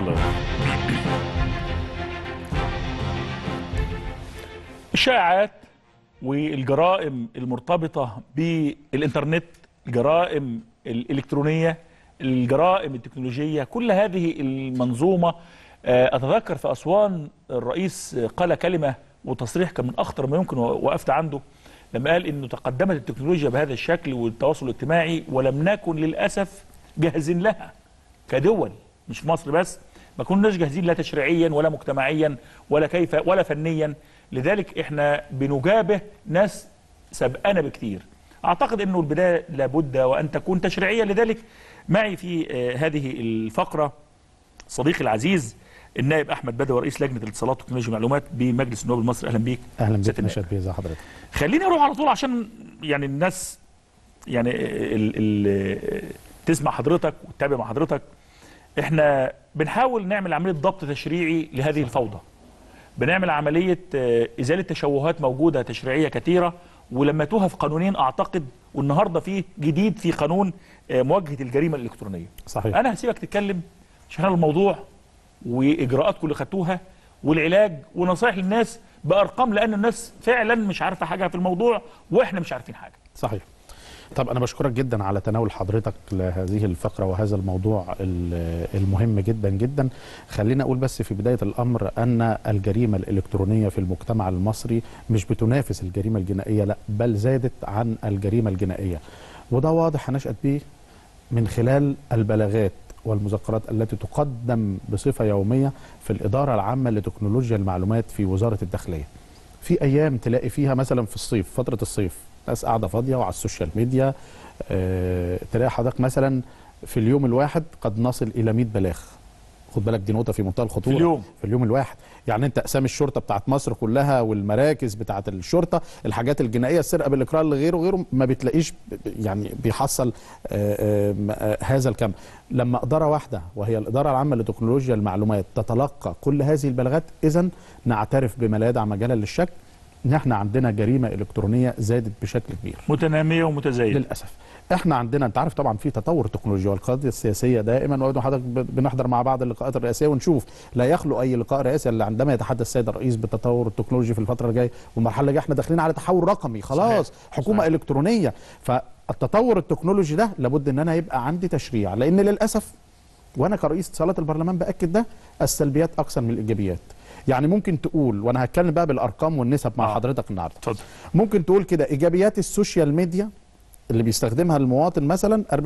الله الشائعات والجرائم المرتبطة بالإنترنت الجرائم الإلكترونية الجرائم التكنولوجية كل هذه المنظومة آه، أتذكر في أسوان الرئيس قال كلمة وتصريح كان من أخطر ما يمكن وقفت عنده لما قال إنه تقدمت التكنولوجيا بهذا الشكل والتواصل الاجتماعي ولم نكن للأسف جاهزين لها كدول مش في مصر بس ما كناش جاهزين لا تشريعيا ولا مجتمعيا ولا كيف ولا فنيا لذلك احنا بنجابه ناس سبقنا بكتير اعتقد انه البدايه لابد وان تكون تشريعيه لذلك معي في آه، هذه الفقره صديقي العزيز النائب احمد بدوي رئيس لجنه الاتصالات وتكنولوجيا المعلومات بمجلس النواب المصري اهلا بيك اهلا سيادة بك النائب. نشاد بيه ازي حضرتك خليني اروح على طول عشان يعني الناس يعني ال ال تسمع حضرتك وتتابع مع حضرتك احنا بنحاول نعمل عمليه ضبط تشريعي لهذه الفوضى بنعمل عمليه آه، ازاله تشوهات موجوده تشريعيه كثيره ولمتوها في قانونين اعتقد والنهارده في جديد في قانون آه، مواجهه الجريمه الالكترونيه صحيح انا هسيبك تتكلم عشان الموضوع واجراءاتكم اللي خدتوها والعلاج ونصائح للناس بارقام لان الناس فعلا مش عارفه حاجه في الموضوع واحنا مش عارفين حاجه صحيح طب انا بشكرك جدا على تناول حضرتك لهذه الفقره وهذا الموضوع ال- المهم جدا جدا خلينا اقول بس في بدايه الامر ان الجريمه الالكترونيه في المجتمع المصري مش بتنافس الجريمه الجنائيه لا بل زادت عن الجريمه الجنائيه وده واضح نشأت به من خلال البلاغات والمذكرات التي تقدم بصفه يوميه في الاداره العامه لتكنولوجيا المعلومات في وزاره الداخليه في ايام تلاقي فيها مثلا في الصيف فتره الصيف ناس قاعده فاضيه وعلى السوشيال ميديا آه تلاقي حضرتك مثلا في اليوم الواحد قد نصل الى 100 بلاغ خد بالك دي نقطه في منتهى الخطوره في اليوم. في اليوم الواحد يعني انت اقسام الشرطه بتاعت مصر كلها والمراكز بتاعت الشرطه الحاجات الجنائيه السرقه بالاقرار لغيره وغيره ما بتلاقيش ب- يعني بيحصل آه، آه، م- آه، هذا الكم لما اداره واحده وهي الاداره العامه لتكنولوجيا المعلومات تتلقى كل هذه البلاغات اذا نعترف بما لا يدع مجالا للشك ان احنا عندنا جريمه الكترونيه زادت بشكل كبير متناميه ومتزايده للاسف احنا عندنا انت عارف طبعا في تطور تكنولوجيا والقضيه السياسيه دائما وأيضا حضرتك ب- بنحضر مع بعض اللقاءات الرئاسيه ونشوف لا يخلو اي لقاء رئاسي الا عندما يتحدث السيد الرئيس بالتطور التكنولوجي في الفتره الجايه والمرحله اللي جايه احنا داخلين على تحول رقمي خلاص صحيح. حكومه صحيح. الكترونيه فالتطور التكنولوجي ده لابد ان انا يبقى عندي تشريع لان للاسف وانا كرئيس اتصالات البرلمان باكد ده السلبيات اكثر من الايجابيات يعني ممكن تقول وانا هتكلم بقى بالارقام والنسب مع آه. حضرتك النهارده اتفضل ممكن تقول كده ايجابيات السوشيال ميديا اللي بيستخدمها المواطن مثلا 40%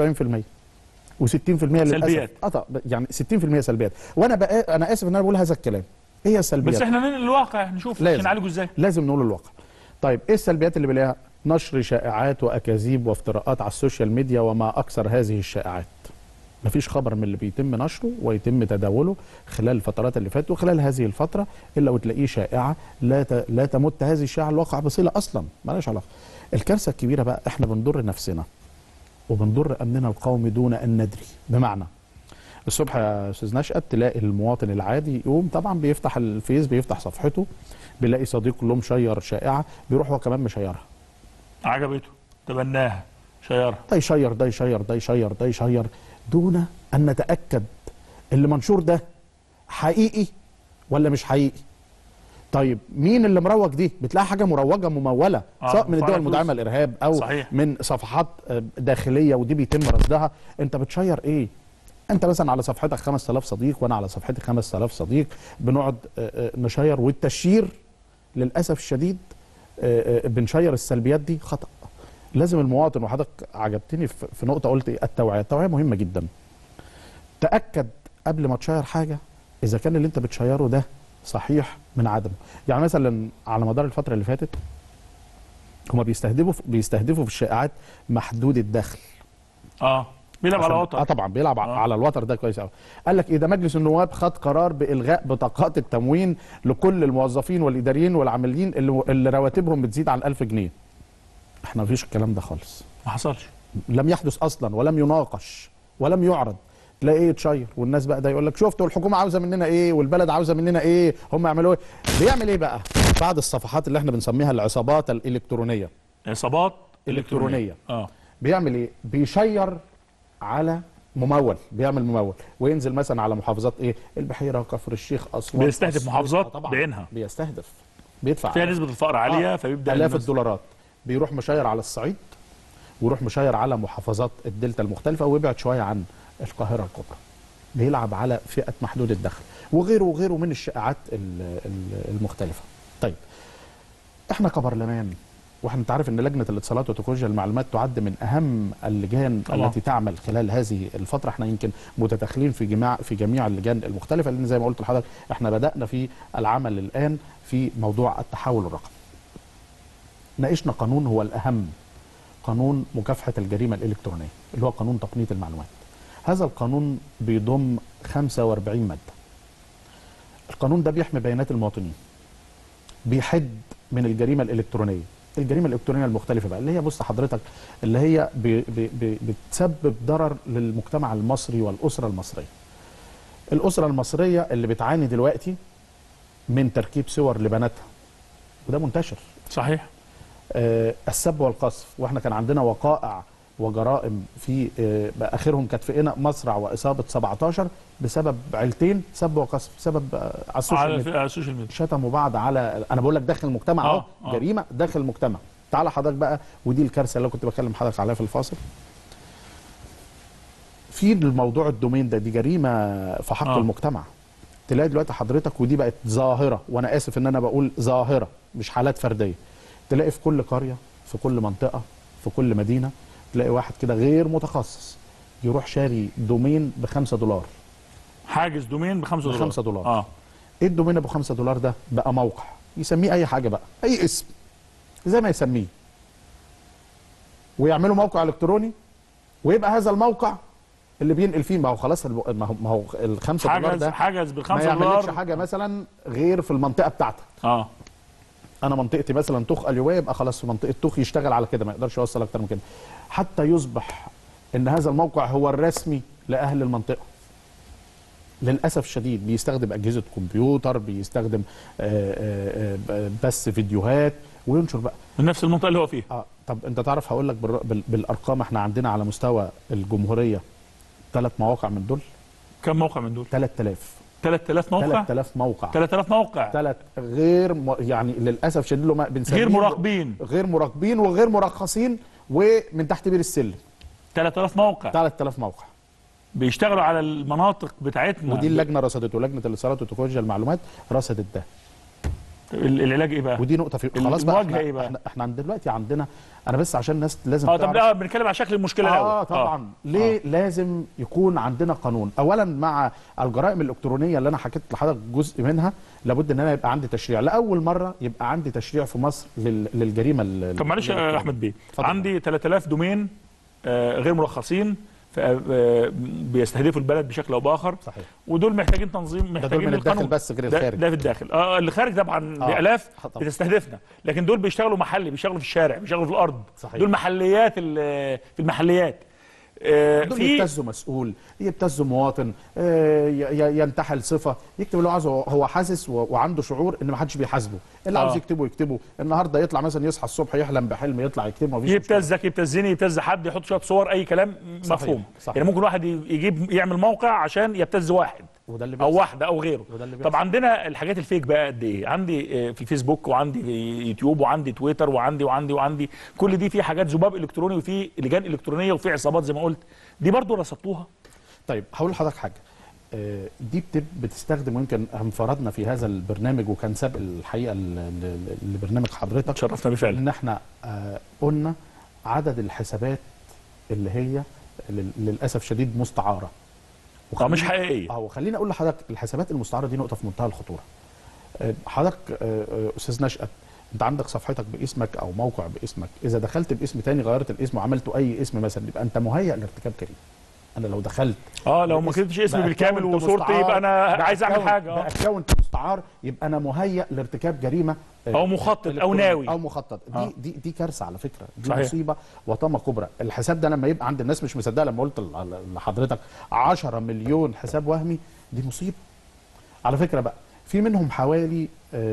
و60% للاسف سلبيات. اه طبعا، يعني 60% سلبيات وانا بقى انا اسف ان انا بقول هذا الكلام ايه هي السلبيات بس احنا ننقل الواقع نشوف لازم. عشان نعالجه ازاي لازم نقول الواقع طيب ايه السلبيات اللي بلاقيها نشر شائعات واكاذيب وافتراءات على السوشيال ميديا وما اكثر هذه الشائعات مفيش خبر من اللي بيتم نشره ويتم تداوله خلال الفترات اللي فاتت وخلال هذه الفتره الا وتلاقيه شائعه لا ت... لا تمت هذه الشائعه الواقع بصله اصلا مالهاش علاقه الكارثه الكبيره بقى احنا بنضر نفسنا وبنضر امننا القومي دون ان ندري بمعنى الصبح يا استاذ نشأت تلاقي المواطن العادي يقوم طبعا بيفتح الفيس بيفتح صفحته بيلاقي صديقه له مشير شائعه بيروح هو كمان مشيرها عجبته تبناها شيرها ده يشير ده يشير ده يشير ده يشير دون ان نتاكد اللي منشور ده حقيقي ولا مش حقيقي طيب مين اللي مروج دي بتلاقي حاجه مروجه مموله آه، سواء من مدفوعة الدول فلوس. المدعمه للارهاب او صحيح. من صفحات آه، داخليه ودي بيتم رصدها انت بتشير ايه انت مثلا على صفحتك 5000 صديق وانا على صفحتي 5000 صديق بنقعد آه، آه، نشير والتشيير للاسف الشديد آه، آه، بنشير السلبيات دي خطا لازم المواطن وحضرتك عجبتني في في نقطه قلت إيه؟ التوعيه التوعيه مهمه جدا تاكد قبل ما تشير حاجه اذا كان اللي انت بتشيره ده صحيح من عدمه يعني مثلا على مدار الفتره اللي فاتت هما بيستهدفوا بيستهدفوا في الشائعات محدود الدخل اه بيلعب على عشان- وتر اه طبعا بيلعب آه. آه. على الوتر ده كويس قوي قال لك اذا مجلس النواب خد قرار بالغاء بطاقات التموين لكل الموظفين والاداريين والعاملين اللي, اللي رواتبهم بتزيد عن 1000 جنيه احنا مفيش الكلام ده خالص ما حصلش لم يحدث اصلا ولم يناقش ولم يعرض تلاقي ايه يتشير والناس بقى ده يقول لك شفتوا الحكومه عاوزه مننا ايه والبلد عاوزه مننا ايه هم يعملوا ايه بيعمل ايه بقى بعض الصفحات اللي احنا بنسميها العصابات الالكترونيه اصابات إلكترونية. اه بيعمل ايه بيشير على ممول بيعمل ممول وينزل مثلا على محافظات ايه البحيره كفر الشيخ اسوان بيستهدف أسيوط. محافظات آه طبعاً. بعينها. بيستهدف بيدفع فيها نسبه الفقر عاليه آه، فبيبدا الاف الناس- الدولارات بيروح مشاير على الصعيد ويروح مشاير على محافظات الدلتا المختلفه ويبعد شويه عن القاهره الكبرى بيلعب على فئه محدود الدخل وغيره وغيره من الشائعات ال- ال- المختلفه طيب احنا كبرلمان واحنا انت عارف ان لجنه الاتصالات وتكنولوجيا المعلومات تعد من اهم اللجان طبعا. التي تعمل خلال هذه الفتره احنا يمكن متداخلين في جميع في جميع اللجان المختلفه لان زي ما قلت لحضرتك احنا بدانا في العمل الان في موضوع التحول الرقمي ناقشنا قانون هو الاهم قانون مكافحه الجريمه الالكترونيه اللي هو قانون تقنيه المعلومات هذا القانون بيضم 45 ماده القانون ده بيحمي بيانات المواطنين بيحد من الجريمه الالكترونيه الجريمه الالكترونيه المختلفه بقى اللي هي بص حضرتك اللي هي بي بي بي بتسبب ضرر للمجتمع المصري والاسره المصريه الاسره المصريه اللي بتعاني دلوقتي من تركيب صور لبناتها وده منتشر صحيح آه، السب والقذف واحنا كان عندنا وقائع وجرائم في آه، اخرهم كانت في قنا مصرع واصابه 17 بسبب عيلتين سب وقذف بسبب آه، على السوشيال على ميديا على السوشيال ميديا شتموا بعض على انا بقول لك داخل المجتمع اهو آه، آه. جريمه داخل المجتمع تعالى حضرتك بقى ودي الكارثه اللي أنا كنت بكلم حضرتك عليها في الفاصل في الموضوع الدومين ده دي جريمه في حق آه. آه. المجتمع تلاقي دلوقتي حضرتك ودي بقت ظاهره وانا اسف ان انا بقول ظاهره مش حالات فرديه تلاقي في كل قريه في كل منطقه في كل مدينه تلاقي واحد كده غير متخصص يروح شاري دومين ب 5 دولار حاجز دومين ب 5 دولار بخمسة دولار. اه ايه الدومين ابو 5 دولار ده بقى موقع يسميه اي حاجه بقى اي اسم زي ما يسميه ويعملوا موقع الكتروني ويبقى هذا الموقع اللي بينقل فيه ما هو خلاص الب- ما هو ما هو ال 5 دولار حجز ده حجز بال ما 5 يعملكش دولار حاجه مثلا غير في المنطقه بتاعتك اه انا منطقتي مثلا تخ اليوبيه يبقى خلاص في منطقه تخ يشتغل على كده ما يقدرش يوصل اكتر من كده حتى يصبح ان هذا الموقع هو الرسمي لاهل المنطقه للاسف الشديد بيستخدم اجهزه كمبيوتر بيستخدم آه، آه، آه، بث فيديوهات وينشر بقى من نفس المنطقه اللي هو فيها اه طب انت تعرف هقول لك بالر- بال- بالارقام احنا عندنا على مستوى الجمهوريه ثلاث مواقع من دول كم موقع من دول 3000 3000 موقع 3000 موقع 3000 موقع ثلاث غير م... يعني للاسف شديد له ما بنسميه غير مراقبين غير مراقبين وغير مرخصين ومن تحت بير السلم 3000 موقع 3000 موقع بيشتغلوا على المناطق بتاعتنا ودي اللجنه رصدته لجنه الاتصالات وتكنولوجيا المعلومات رصدت ده ال- العلاج ايه بقى؟ ودي نقطه في خلاص بقى المواجهة احنا, إيه بقى؟ احنا, احنا عند دلوقتي عندنا انا بس عشان الناس لازم اه طب تعرف- لا بنتكلم على شكل المشكله الاول اه طبعا آه. ليه آه. لازم يكون عندنا قانون اولا مع الجرائم الالكترونيه اللي انا حكيت لحضرتك جزء منها لابد ان انا يبقى عندي تشريع لاول مره يبقى عندي تشريع في مصر لل... للجريمه ال- طب معلش يا الإلكترونية. احمد بيه اتفضل. عندي 3000 دومين آه، غير مرخصين ف- آه، بيستهدفوا البلد بشكل او باخر صحيح ودول محتاجين تنظيم ده محتاجين دول من الداخل القانون. بس غير ده, الخارج ده في الداخل اه اللي خارج طبعا آه. بالاف طبعا. بتستهدفنا لكن دول بيشتغلوا محلي بيشتغلوا في الشارع بيشتغلوا في الارض صحيح. دول محليات ال- في المحليات آه، دول في يبتزوا مسؤول يبتزوا مواطن آه، ي- ي- ينتحل صفه يكتب اللي هو عايزه هو حاسس و- وعنده شعور ان ما حدش بيحاسبه اللي آه. عاوز يكتبه يكتبه النهارده يطلع مثلا يصحى الصبح يحلم بحلم يطلع يكتبه مفيش مشكلة. يبتزك يبتزني يبتز حد يحط شويه صور اي كلام مفهوم صحيح. يعني ممكن واحد يجيب يعمل موقع عشان يبتز واحد وده اللي او بيحصل. واحده او غيره وده اللي طب بيحصل. عندنا الحاجات الفيك بقى قد ايه عندي آه، في فيسبوك وعندي في يوتيوب وعندي تويتر وعندي وعندي وعندي كل دي في حاجات ذباب الكتروني وفي لجان الكترونيه وفي عصابات زي ما قلت دي برضو رصدتوها طيب هقول لحضرتك حاجه آه، دي بتب بتستخدم ويمكن انفردنا في هذا البرنامج وكان سابق الحقيقه ل- ل- لبرنامج حضرتك تشرفنا بفعل ان احنا آه، قلنا عدد الحسابات اللي هي لل- للاسف شديد مستعاره اه مش حقيقيه اه وخليني اقول لحضرتك الحسابات المستعاره دي نقطه في منتهى الخطوره آه، حضرتك آه، آه، استاذ نشأت انت عندك صفحتك باسمك او موقع باسمك اذا دخلت باسم تاني غيرت الاسم وعملته اي اسم مثلا يبقى انت مهيئ لارتكاب جريمه انا لو دخلت اه لو ما باسم- كتبتش اسمي بأكونت بالكامل وصورتي مستعار، يبقى انا عايز اعمل بأكونت- حاجه اه باكونت مستعار يبقى انا مهيئ لارتكاب جريمه آه، او مخطط او إلكترونية ناوي او مخطط دي آه. دي دي كارثه على فكره دي صحيح. مصيبه وطامه كبرى الحساب ده لما يبقى عند الناس مش مصدقه لما قلت ل- لحضرتك 10 مليون حساب وهمي دي مصيبه على فكره بقى في منهم حوالي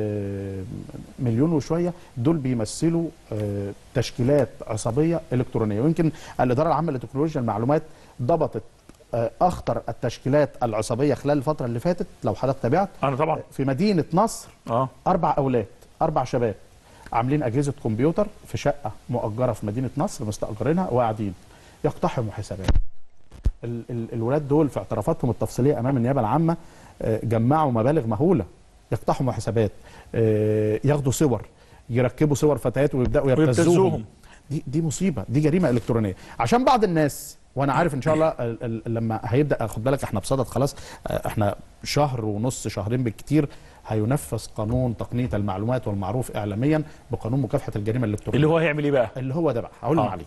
آه، مليون وشويه دول بيمثلوا آه، تشكيلات عصابيه الكترونيه ويمكن الاداره العامه لتكنولوجيا المعلومات ضبطت آه، اخطر التشكيلات العصابيه خلال الفتره اللي فاتت لو حضرتك تابعت انا طبعا في مدينه نصر اه اربع اولاد اربع شباب عاملين اجهزه كمبيوتر في شقه مؤجره في مدينه نصر مستاجرينها وقاعدين يقتحموا حسابات ال ال الولاد دول في اعترافاتهم التفصيليه امام النيابه العامه آه، جمعوا مبالغ مهوله يقتحموا حسابات آه، ياخدوا صور يركبوا صور فتيات ويبداوا يبتزوهم ويبتزوهم. دي دي مصيبه دي جريمه الكترونيه عشان بعض الناس وانا عارف ان شاء الله ال- ال- لما هيبدا خد بالك احنا بصدد خلاص آه، احنا شهر ونص شهرين بالكتير هينفذ قانون تقنيه المعلومات والمعروف اعلاميا بقانون مكافحه الجريمه الالكترونيه اللي هو هيعمل ايه بقى؟ اللي هو ده بقى هقول آه. آه. عليه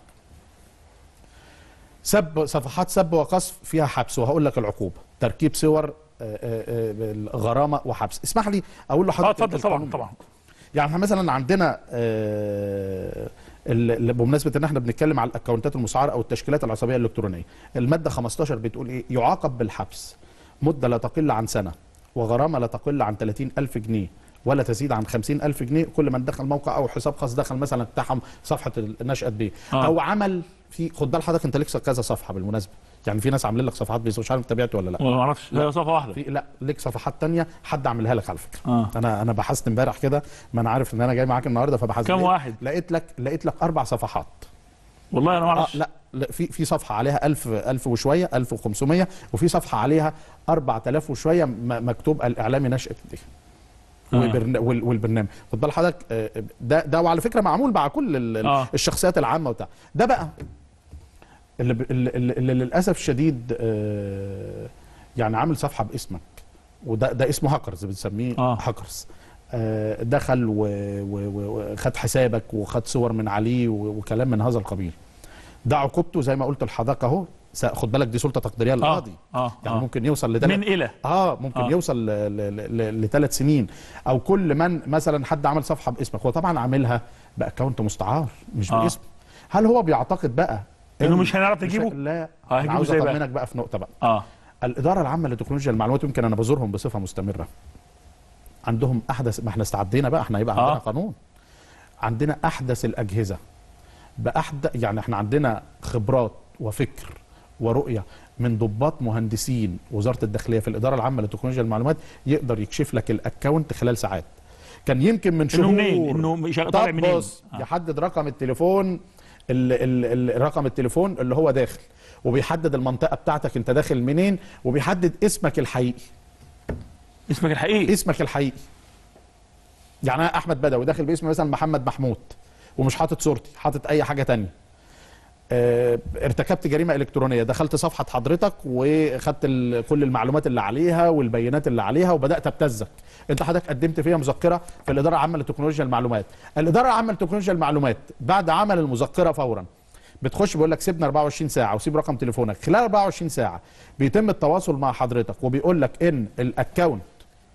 سب صفحات سب وقذف فيها حبس وهقول لك العقوبه تركيب صور آه، آه، آه، غرامه وحبس اسمح لي اقول اه لحضرتك اتفضل طبعا القانون. طبعا يعني احنا مثلا عندنا آه، ال- ال- بمناسبه ان احنا بنتكلم على الاكونتات المسعره او التشكيلات العصبيه الالكترونيه الماده 15 بتقول ايه يعاقب بالحبس مده لا تقل عن سنه وغرامه لا تقل عن 30 الف جنيه ولا تزيد عن 50 ألف جنيه كل من دخل موقع أو حساب خاص دخل مثلا اقتحم صفحة النشأة بيه آه. أو عمل في خد بال حضرتك أنت ليك كذا صفحة بالمناسبة يعني في ناس عاملين لك صفحات بيس مش عارف تابعته ولا لا ما اعرفش لا صفحه واحده في لا ليك صفحات تانية حد عاملها لك على فكره آه. انا انا بحثت امبارح كده ما انا عارف ان انا جاي معاك النهارده فبحثت كم لقيت- واحد؟ لقيت لك لقيت لك اربع صفحات والله انا ما اه اعرفش لا, لا في في صفحه عليها 1000 1000 وشويه 1500 وفي صفحه عليها 4000 وشويه م- مكتوب الاعلامي نشأة دي آه. وبرن... وال- والبرنامج خد بال حضرتك آه، ده ده وعلى فكره معمول مع كل ال- ال- آه. الشخصيات العامه وبتاع ده بقى اللي, ب... اللي, اللي اللي للاسف الشديد آه، يعني عامل صفحه باسمك وده ده اسمه هاكرز بنسميه آه. هاكرز آه، دخل و- و- و- وخد حسابك وخد صور من عليه و- وكلام من هذا القبيل ده عقوبته زي ما قلت لحضرتك اهو س- خد بالك دي سلطه تقديريه للقاضي اه يعني آه. ممكن يوصل لده من الى اه ممكن آه. آه. يوصل لثلاث سنين او كل من مثلا حد عمل صفحه باسمك هو طبعا عاملها باكونت مستعار مش آه. آه. باسمه هل هو بيعتقد بقى إنه إن- مش هنعرف مش- نجيبه؟ لا آه، انا هنجيبه عاوز إزاي بقى؟ اطمنك بقى في نقطه بقى اه الاداره العامه لتكنولوجيا المعلومات يمكن انا بزورهم بصفه مستمره عندهم احدث ما احنا استعدينا بقى احنا هيبقى عندنا آه. آه. قانون عندنا احدث الاجهزه باحدث يعني احنا عندنا خبرات وفكر ورؤيه من ضباط مهندسين وزاره الداخليه في الاداره العامه لتكنولوجيا المعلومات يقدر يكشف لك الاكونت خلال ساعات كان يمكن من شهور انه منين انه مش طالع طب منين بص آه. يحدد رقم التليفون ال ال ال رقم التليفون اللي هو داخل وبيحدد المنطقه بتاعتك انت داخل منين وبيحدد اسمك الحقيقي اسمك الحقيقي اسمك الحقيقي يعني انا احمد بدوي داخل باسم مثلا محمد محمود ومش حاطط صورتي حاطط اي حاجه تانية آه، ارتكبت جريمه الكترونيه دخلت صفحه حضرتك وخدت ال- كل المعلومات اللي عليها والبيانات اللي عليها وبدات ابتزك انت حضرتك قدمت فيها مذكره في الاداره العامه لتكنولوجيا المعلومات الاداره العامه لتكنولوجيا المعلومات بعد عمل المذكره فورا بتخش بيقول لك سيبنا 24 ساعه وسيب رقم تليفونك خلال 24 ساعه بيتم التواصل مع حضرتك وبيقول لك ان الاكونت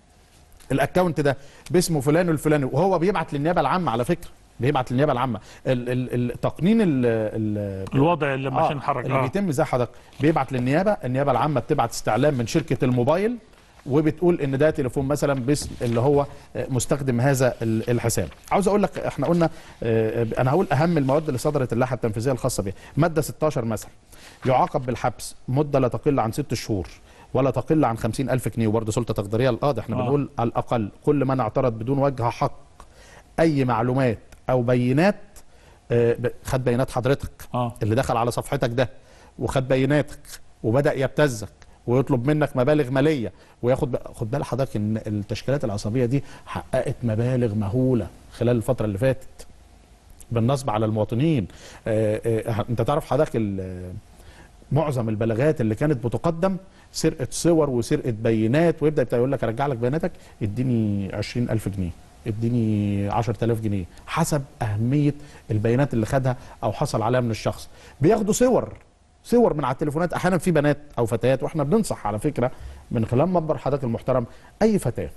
الاكونت ده باسمه فلان الفلاني وهو بيبعت للنيابه العامه على فكره بيبعت للنيابه العامه ال- ال- التقنين ال ال الوضع اللي آه، عشان نحرك اللي اه بيتم زي حضرتك بيبعت للنيابه النيابه العامه بتبعت استعلام من شركه الموبايل وبتقول ان ده تليفون مثلا باسم اللي هو آه، مستخدم هذا ال- الحساب عاوز اقول لك احنا قلنا آه، انا هقول اهم المواد اللي صدرت اللائحه التنفيذيه الخاصه بها ماده 16 مثلا يعاقب بالحبس مده لا تقل عن ست شهور ولا تقل عن خمسين ألف جنيه وبرضه سلطة تقديرية للقاضي احنا آه. بنقول على الأقل كل من اعترض بدون وجه حق أي معلومات أو بينات آه، ب- خد بيانات حضرتك اه اللي دخل على صفحتك ده وخد بياناتك وبدا يبتزك ويطلب منك مبالغ ماليه وياخد ب... خد بال حضرتك ان التشكيلات العصبيه دي حققت مبالغ مهوله خلال الفتره اللي فاتت بالنصب على المواطنين آه، آه، انت تعرف حضرتك ال- معظم البلاغات اللي كانت بتقدم سرقه صور وسرقه بيانات ويبدا يبدأ يقول لك ارجع لك بياناتك اديني 20000 جنيه اديني 10000 جنيه حسب اهميه البيانات اللي خدها او حصل عليها من الشخص بياخدوا صور صور من على التليفونات احيانا في بنات او فتيات واحنا بننصح على فكره من خلال منبر حضرتك المحترم اي فتاه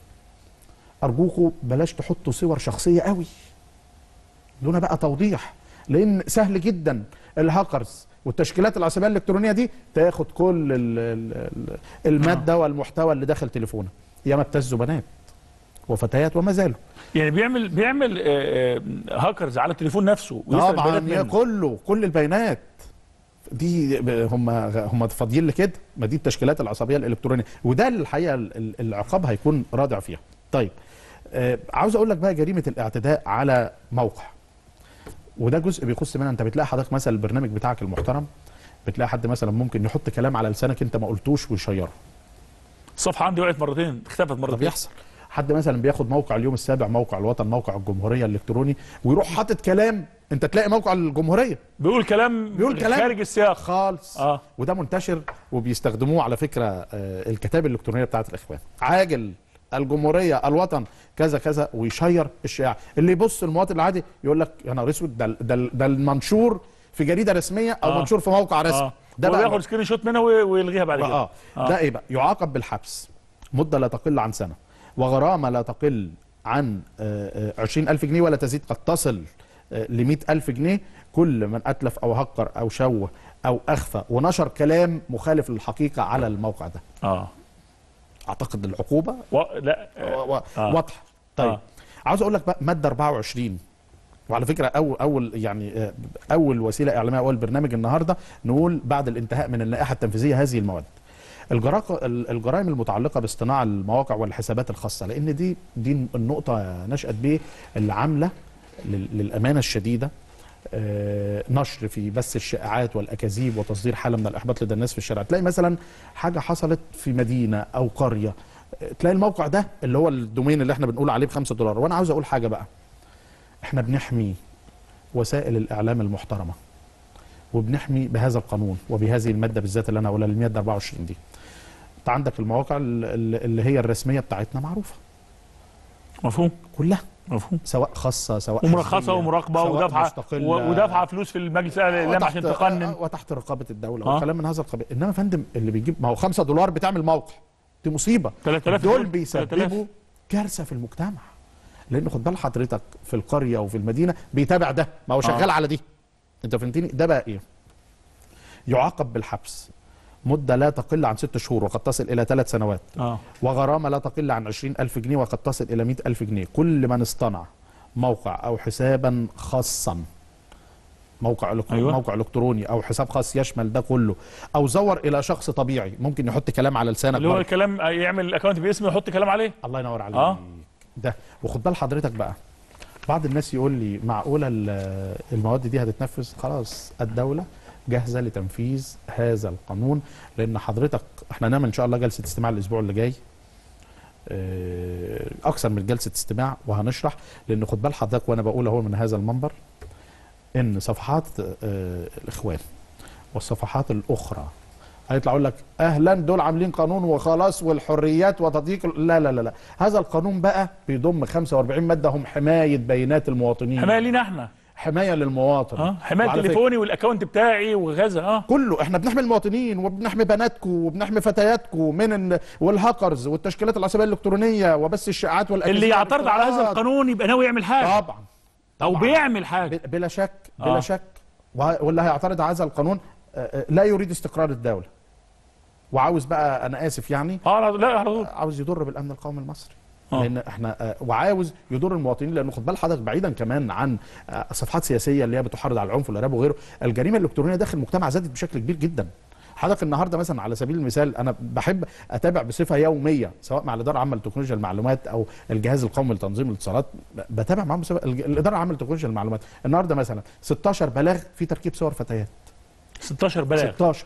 ارجوكوا بلاش تحطوا صور شخصيه قوي دون بقى توضيح لان سهل جدا الهاكرز والتشكيلات العصبيه الالكترونيه دي تاخد كل ال ال ال الماده والمحتوى اللي داخل تليفونك ياما ابتزوا بنات وفتيات وما زالوا يعني بيعمل بيعمل آه، آه، هاكرز على التليفون نفسه ويسرق طبعا البيانات يا منه. كله كل البيانات دي ب- هم هم فاضيين لكده ما دي التشكيلات العصبيه الالكترونيه وده الحقيقه ال- ال- العقاب هيكون رادع فيها طيب آه عاوز اقول لك بقى جريمه الاعتداء على موقع وده جزء بيخص منها انت بتلاقي حضرتك مثلا البرنامج بتاعك المحترم بتلاقي حد مثلا ممكن يحط كلام على لسانك انت ما قلتوش ويشيره الصفحه عندي وقعت مرتين اختفت ده مرتين بيحصل حد مثلا بياخد موقع اليوم السابع موقع الوطن موقع الجمهوريه الالكتروني ويروح حاطط كلام انت تلاقي موقع الجمهوريه بيقول كلام بيقول كلام. خارج السياق خالص اه وده منتشر وبيستخدموه على فكره آه، الكتاب الالكترونيه بتاعت الاخوان عاجل الجمهوريه الوطن كذا كذا ويشير الشائع اللي يبص المواطن العادي يقول لك يا نهار اسود ده ده ده المنشور في جريده رسميه او آه. منشور في موقع رسمي اه ده ده بقى بياخد سكرين شوت منها وي- ويلغيها بعد كده اه آه. ده ايه بقى يعاقب بالحبس مده لا تقل عن سنه وغرامه لا تقل عن آه، آه، 20000 جنيه ولا تزيد قد تصل ل 100000 جنيه كل من اتلف او هكر او شوه او اخفى ونشر كلام مخالف للحقيقه على الموقع ده اه اعتقد العقوبه و... لا و- و- آه. واضحه طيب آه. عاوز اقول لك بقى ماده 24 وعلى فكره اول اول يعني آه، اول وسيله اعلاميه اول برنامج النهارده نقول بعد الانتهاء من اللائحه التنفيذيه هذه المواد الجراق- ال- الجرائم المتعلقه باصطناع المواقع والحسابات الخاصه لان دي دي النقطه نشات به اللي عامله لل- للامانه الشديده آه، نشر في بث الشائعات والاكاذيب وتصدير حاله من الاحباط لدى الناس في الشارع تلاقي مثلا حاجه حصلت في مدينه او قريه آه، تلاقي الموقع ده اللي هو الدومين اللي احنا بنقول عليه ب 5 دولار وانا عاوز اقول حاجه بقى احنا بنحمي وسائل الاعلام المحترمه وبنحمي بهذا القانون وبهذه الماده بالذات اللي انا هقولها الماده 24 دي انت عندك المواقع ال- ال- اللي هي الرسميه بتاعتنا معروفه مفهوم كلها مفهوم سواء خاصه سواء ومرخصه حزبية، ومراقبه سواء ودفعه مستقلة، و- ودفعه فلوس في المجلس الاعلامي عشان تقنن آه، وتحت رقابه الدوله آه. وكلام من هذا القبيل انما يا فندم اللي بيجيب ما هو 5 دولار بتعمل موقع دي مصيبه 3000 دول دول بيسببوا كارثه في المجتمع لان خد بال حضرتك في القريه وفي المدينه بيتابع ده ما هو شغال آه. على دي انت فهمتني ده بقى ايه يعاقب بالحبس مده لا تقل عن ست شهور وقد تصل الى ثلاث سنوات اه وغرامة لا تقل عن 20 ألف جنيه وقد تصل إلى 100 ألف جنيه كل من اصطنع موقع أو حسابا خاصا موقع إلكتروني أيوة. أيوة. موقع إلكتروني أو حساب خاص يشمل ده كله أو زور إلى شخص طبيعي ممكن يحط كلام على لسانك اللي هو برضه. الكلام يعمل الاكونت باسمه يحط كلام عليه الله ينور عليك آه. ده وخد بال حضرتك بقى بعض الناس يقول لي معقولة ال- المواد دي هتتنفذ خلاص الدولة جاهزة لتنفيذ هذا القانون لأن حضرتك احنا هنعمل إن شاء الله جلسة استماع الأسبوع اللي جاي آه، أكثر من جلسة استماع وهنشرح لأن خد بال حضرتك وأنا بقول أهو من هذا المنبر إن صفحات آه، الإخوان والصفحات الأخرى هيطلع يقول لك اهلا دول عاملين قانون وخلاص والحريات وتضييق ال- لا لا لا لا هذا القانون بقى بيضم 45 ماده هم حمايه بيانات المواطنين حمايه لينا احنا حمايه للمواطن اه حمايه وعلى تليفوني والاكونت بتاعي وكذا اه كله احنا بنحمي المواطنين وبنحمي بناتكم وبنحمي فتياتكم من ال- والهاكرز والتشكيلات العصبيه الالكترونيه وبث الشائعات والاكاذيب اللي يعترض على هذا والافتراءات. القانون يبقى ناوي يعمل حاجه طبعا او طبعاً. بيعمل حاجه ب- بلا شك بلا آه. شك وه- واللي هيعترض على هذا القانون آه، آه، لا يريد استقرار الدوله وعاوز بقى انا اسف يعني اه لا على طول عاوز يضر بالامن القومي المصري آه. لان احنا آه، وعاوز يضر المواطنين لانه خد بال حضرتك بعيدا كمان عن آه، صفحات سياسيه اللي هي بتحرض على العنف والارهاب وغيره الجريمه الالكترونيه داخل المجتمع زادت بشكل كبير جدا حضرتك النهارده مثلا على سبيل المثال انا بحب اتابع بصفه يوميه سواء مع الاداره العامه لتكنولوجيا المعلومات او الجهاز القومي لتنظيم الاتصالات ب- بتابع معاهم بصفة الج- الاداره العامه لتكنولوجيا المعلومات النهارده مثلا 16 بلاغ في تركيب صور فتيات 16 بلاغ 16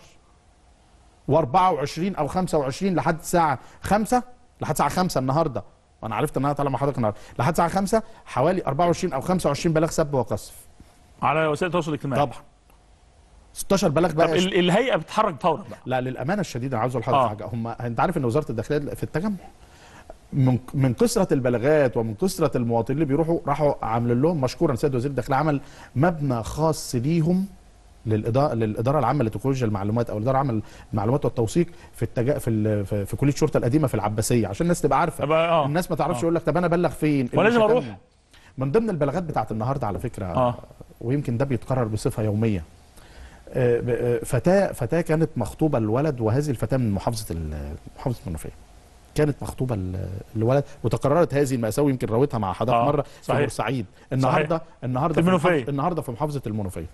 و24 او 25 لحد الساعه 5 لحد الساعه 5 النهارده وانا عرفت ان انا طالع مع حضرتك النهارده لحد الساعه 5 حوالي 24 او 25 بلاغ سب وقذف على وسائل التواصل الاجتماعي طبعا 16 بلاغ طب بقى ال- الهيئه بتتحرك فورا بقى لا للامانه الشديده انا عاوز اقول لحضرتك آه. حاجه هم انت عارف ان وزاره الداخليه في التجمع من من كثره البلاغات ومن كثره المواطنين اللي بيروحوا راحوا عاملين لهم مشكورا سيد وزير الداخليه عمل مبنى خاص ليهم للاداره للاداره العامه لتكنولوجيا المعلومات او الاداره العامه للمعلومات والتوثيق في التجا في ال... في, في كليه الشرطه القديمه في العباسيه عشان الناس تبقى عارفه طب اه الناس ما تعرفش آه. يقول لك طب انا ابلغ فين ما لازم اللي أروح. شتمني. من ضمن البلاغات بتاعت النهارده على فكره اه ويمكن ده بيتكرر بصفه يوميه آه، ب- آه، فتاه فتاه كانت مخطوبه لولد وهذه الفتاه من محافظه ال- محافظه المنوفيه كانت مخطوبه ل- لولد وتكررت هذه المأساة يمكن راوتها مع حضرتك آه، مره في صحيح. بورسعيد النهارده النهارده في المنوفية. محافظ- النهارده في محافظه المنوفيه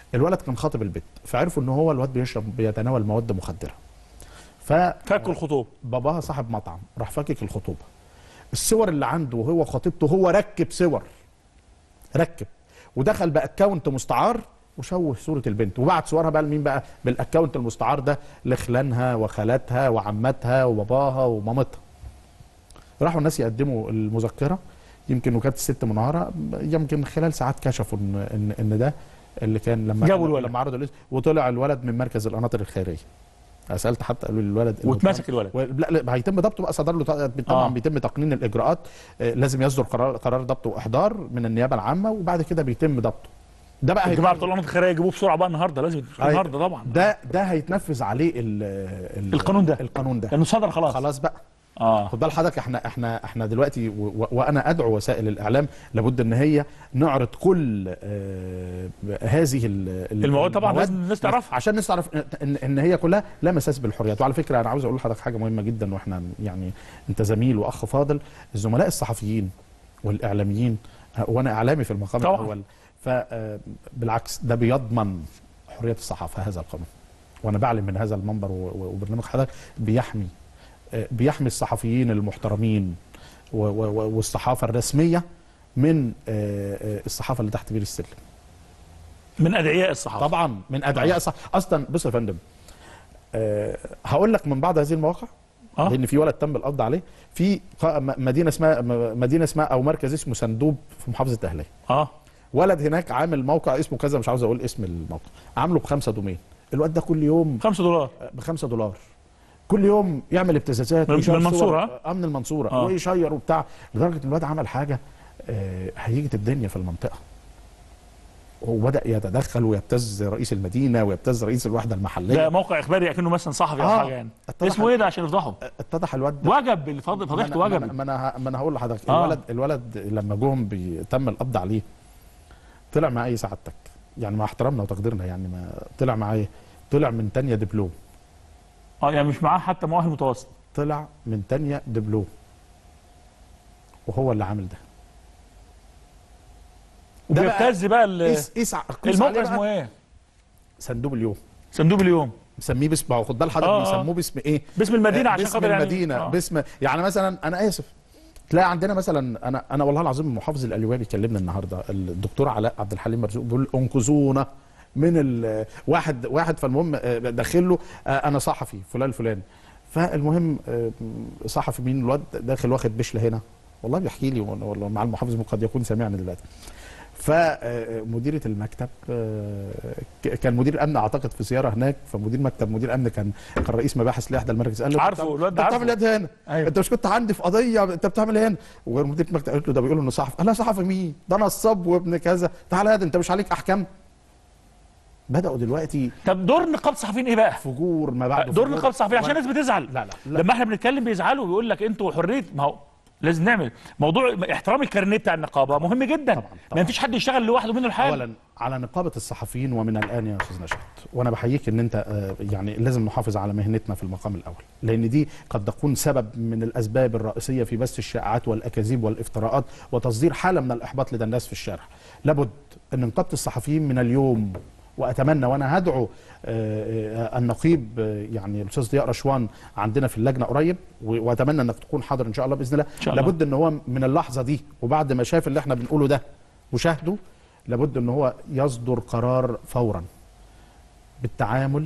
الولد كان خاطب البنت فعرفوا ان هو الواد بيشرب بيتناول مواد مخدره ف فكوا الخطوب باباها صاحب مطعم راح فاكك الخطوبه الصور اللي عنده وهو خطيبته هو ركب صور ركب ودخل باكونت مستعار وشوه صوره البنت وبعت صورها بقى لمين بقى بالاكونت المستعار ده لخلانها وخالاتها وعماتها وباباها ومامتها راحوا الناس يقدموا المذكره يمكن وكانت الست منهاره يمكن خلال ساعات كشفوا ان ان, إن ده اللي كان لما جابوا الولد. لما عرضوا الاسم وطلع الولد من مركز القناطر الخيريه أنا سالت حتى قالوا لي الولد إنه واتمسك الولد و- لا لا هيتم ضبطه بقى صدر له ط- طبعا آه. بيتم تقنين الاجراءات آه، لازم يصدر قرار قرار ضبط واحضار من النيابه العامه وبعد كده بيتم ضبطه ده بقى الجماعه هيتم- بتوع القناه الخيريه يجيبوه بسرعه بقى النهارده لازم يجيبوه أي- النهارده طبعا ده ده هيتنفذ عليه ال ال القانون ده. القانون ده لانه صدر خلاص خلاص بقى اه خد بال حضرتك احنا احنا احنا دلوقتي و و وانا ادعو وسائل الاعلام لابد ان هي نعرض كل آه هذه ال- ال- المواد طبعا المواد لازم الناس تعرفها عشان الناس تعرف ان ان هي كلها لا مساس بالحريات وعلى فكره انا عاوز اقول لحضرتك حاجه مهمه جدا واحنا يعني انت زميل واخ فاضل الزملاء الصحفيين والاعلاميين آه، وانا اعلامي في المقام طبعاً. الاول فبالعكس ده بيضمن حريه الصحافه هذا القانون وانا بعلم من هذا المنبر و- و- وبرنامج حضرتك بيحمي آه، بيحمي الصحفيين المحترمين و- و- و- والصحافه الرسميه من آه، آه، الصحافه اللي تحت بير السلم من ادعياء الصحافه طبعا من ادعياء صح اصلا بص يا فندم أه هقول لك من بعض هذه المواقع اه لان في ولد تم القبض عليه في قا- م- مدينه اسمها م- مدينه اسمها او مركز اسمه سندوب في محافظه اهليه اه ولد هناك عامل موقع اسمه كذا مش عاوز اقول اسم الموقع عامله بخمسة دومين الواد ده كل يوم 5 دولار بخمسة دولار كل يوم يعمل ابتزازات من- ويشير من المنصورة، صور- اه من المنصوره آه. ويشير وبتاع لدرجه ان الواد عمل حاجه آه، هيجت الدنيا في المنطقه وبدا يتدخل ويبتز رئيس المدينه ويبتز رئيس الوحده المحليه ده موقع اخباري اكنه مثلا صحفي او آه. حاجه يعني اتضح- اسمه ايه ده عشان يفضحه اتضح الواد ده وجب اللي فض- فضيحته ما أنا- وجب ما انا ه- ما انا هقول لحضرتك آه. الولد الولد لما جم بي- تم القبض عليه طلع مع اي سعادتك يعني مع احترامنا وتقديرنا يعني ما طلع معاه إيه؟ طلع من تانية دبلوم اه يعني مش معاه حتى مؤهل متوسط طلع من تانية دبلوم وهو اللي عامل ده ده بقى وبيبتز بقى ال- قيس قيس ع- قيس عليه الموقع بقى اسمه ايه؟ صندوق اليوم صندوق اليوم مسميه باسم ما هو خد بال حضرتك آه، آه. بيسموه باسم ايه؟ باسم المدينه آه، عشان باسم خاطر يعني المدينه آه. باسم يعني مثلا انا اسف تلاقي عندنا مثلا انا انا والله العظيم محافظ الالويه بيكلمنا النهارده الدكتور علاء عبد الحليم مرزوق بيقول انقذونا من ال- واحد واحد فالمهم آه، داخل له آه، انا صحفي فلان فلان فالمهم آه، صحفي مين الواد داخل واخد بشله هنا والله بيحكي لي وأنا- والله مع المحافظ قد يكون سمعني دلوقتي فمديرة المكتب آه، ك- كان مدير الامن اعتقد في زياره هناك فمدير مكتب مدير امن كان كان رئيس مباحث لاحدى المراكز قال له عارفه، أنت الواد ده أنت بتعمل عارفه. ايه هنا؟ أيوة. انت مش كنت عندي في قضيه انت بتعمل ايه هنا؟ ومدير المكتب قالت له ده بيقولوا انه صحفي قال لها صحفي مين؟ ده نصاب وابن كذا تعالى هذا انت مش عليك احكام بداوا دلوقتي طب دور نقابه الصحفيين ايه بقى؟ فجور ما بعد دور فجور. نقابه الصحفيين عشان وأنا- الناس بتزعل لا لا لا لما احنا بنتكلم بيزعلوا ويقول لك انتوا حريه ما هو لازم نعمل موضوع احترام الكارنيه بتاع النقابه مهم جدا طبعاً، ما طبعاً. فيش حد يشتغل لوحده منه الحال اولا على نقابه الصحفيين ومن الان يا استاذ نشاط وانا بحييك ان انت آه، يعني لازم نحافظ على مهنتنا في المقام الاول لان دي قد تكون سبب من الاسباب الرئيسيه في بث الشائعات والاكاذيب والافتراءات وتصدير حاله من الاحباط لدى الناس في الشارع لابد ان نقابه الصحفيين من اليوم واتمنى وانا هدعو آه، آه، النقيب آه، يعني الاستاذ ضياء رشوان عندنا في اللجنه قريب و- واتمنى انك تكون حاضر ان شاء الله باذن الله إن شاء الله. لابد ان هو من اللحظه دي وبعد ما شاف اللي احنا بنقوله ده وشاهده لابد ان هو يصدر قرار فورا بالتعامل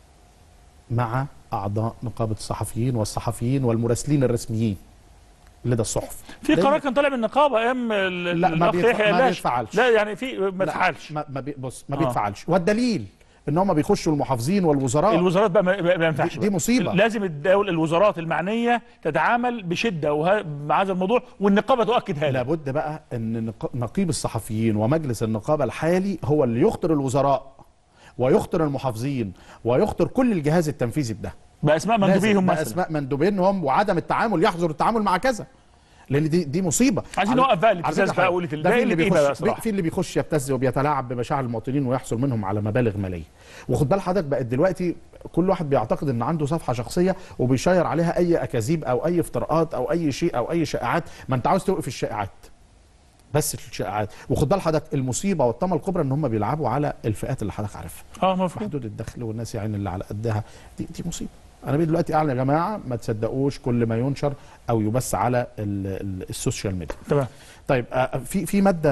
مع اعضاء نقابه الصحفيين والصحفيين والمراسلين الرسميين لدى الصحف في لأن- قرار كان طالع من النقابه ايام ال- لا، ما الاخ بيتف- يحيى ما قلاش. بيتفعلش. لا يعني في ما لا، تفعلش ما ما بي بص ما آه. بيتفعلش والدليل ان هم بيخشوا المحافظين والوزراء الوزارات بقى ما, ما ما ينفعش دي- بقى. دي مصيبة. لازم الدول الوزارات المعنيه تتعامل بشده وه... مع هذا الموضوع والنقابه تؤكد هذا لابد بقى ان نق- نقيب الصحفيين ومجلس النقابه الحالي هو اللي يخطر الوزراء ويخطر المحافظين ويخطر كل الجهاز التنفيذي بده باسماء مندوبيهم مثلا باسماء مندوبينهم وعدم التعامل يحظر التعامل مع كذا لان دي دي مصيبه عايزين على- نوقف بقى على الابتزاز فكرة بقى حاجة، وقله ده الباقي في اللي اللي بقى بيخش صراحه في اللي بيخش يبتز وبيتلاعب بمشاعر المواطنين ويحصل منهم على مبالغ ماليه وخد بال حضرتك بقت دلوقتي كل واحد بيعتقد ان عنده صفحه شخصيه وبيشير عليها اي اكاذيب او اي افتراءات او اي شيء او اي شائعات ما انت عاوز توقف الشائعات بس الشائعات وخد بال حضرتك المصيبه والطامه الكبرى ان هم بيلعبوا على الفئات اللي حضرتك عارفها اه مفهوم محدود الدخل والناس يعني اللي على قدها دي, دي مصيبه انا بقيت دلوقتي اعلن يا جماعه ما تصدقوش كل ما ينشر او يبث على ال ال السوشيال ميديا تمام طيب آه، في في ماده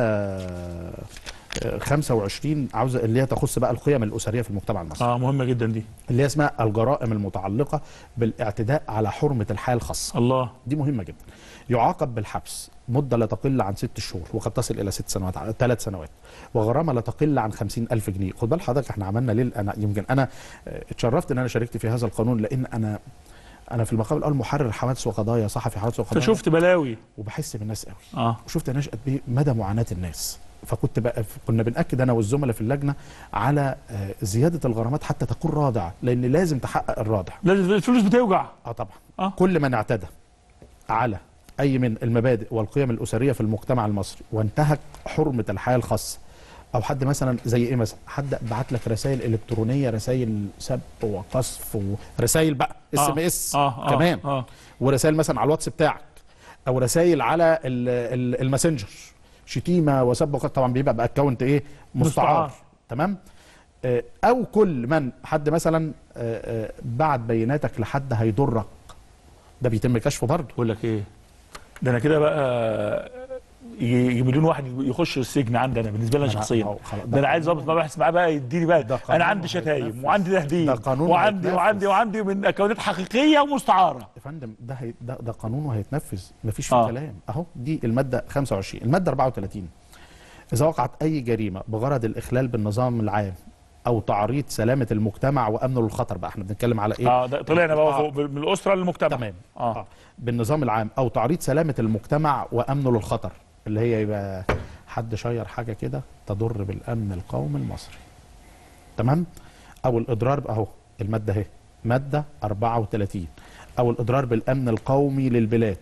آه، 25 عاوزه اللي هي تخص بقى القيم الاسريه في المجتمع المصري اه مهمه جدا دي اللي هي اسمها الجرائم المتعلقه بالاعتداء على حرمه الحياه الخاصه الله دي مهمه جدا يعاقب بالحبس مده لا تقل عن ست شهور وقد تصل الى ست سنوات ثلاث سنوات وغرامه لا تقل عن خمسين الف جنيه خد بال حضرتك احنا عملنا ليه انا يمكن انا آه، اتشرفت ان انا شاركت في هذا القانون لان انا انا في المقام الاول محرر حوادث وقضايا صحفي حوادث انت وقضايا شفت بلاوي وبحس بالناس قوي اه وشفت نشأت بيه مدى معاناة الناس فكنت بقى كنا بنأكد أنا والزملاء في اللجنة على آه، زيادة الغرامات حتى تكون رادعة لأن لازم تحقق الرادع لازم الفلوس بتوجع اه طبعا آه. كل من اعتدى على أي من المبادئ والقيم الأسرية في المجتمع المصري وانتهك حرمة الحياة الخاصة أو حد مثلا زي إيه مثلا حد بعت لك رسائل إلكترونية رسائل سب وقصف ورسائل بقى اس ام اس اه اه كمان اه ورسائل مثلا على الواتس بتاعك او رسائل على ال- ال- الماسنجر شتيمه وسب وقصف طبعا بيبقى باكونت ايه مستعار مستعار. تمام آه، او كل من حد مثلا آه، آه، بعت بياناتك لحد هيضرك ده بيتم كشفه برضه بقول لك ايه ده انا كده بقى يجي يجي مليون واحد يخش السجن عندي انا بالنسبه لي انا أنا- شخصيا أهو خلاص، ده انا عايز ظابط مباحث معاه بقى يديني بقى ده قانون انا عندي شتايم وهيتنفذ. وعندي تهديد ده قانون وعندي وهيتنفذ. وعندي وعندي من اكونات حقيقيه ومستعاره يا فندم ده هي ده, ده قانون وهيتنفذ مفيش فيه آه. كلام اهو دي الماده 25 الماده 34 اذا وقعت اي جريمه بغرض الاخلال بالنظام العام او تعريض سلامه المجتمع وامنه للخطر بقى احنا بنتكلم على ايه اه ده طلعنا بقى آه. فوق من الاسره للمجتمع تمام اه آه. بالنظام العام او تعريض سلامه المجتمع وامنه للخطر اللي هي يبقى حد شير حاجه كده تضر بالامن القومي المصري تمام او الاضرار اهو الماده اهي ماده 34 او الاضرار بالامن القومي للبلاد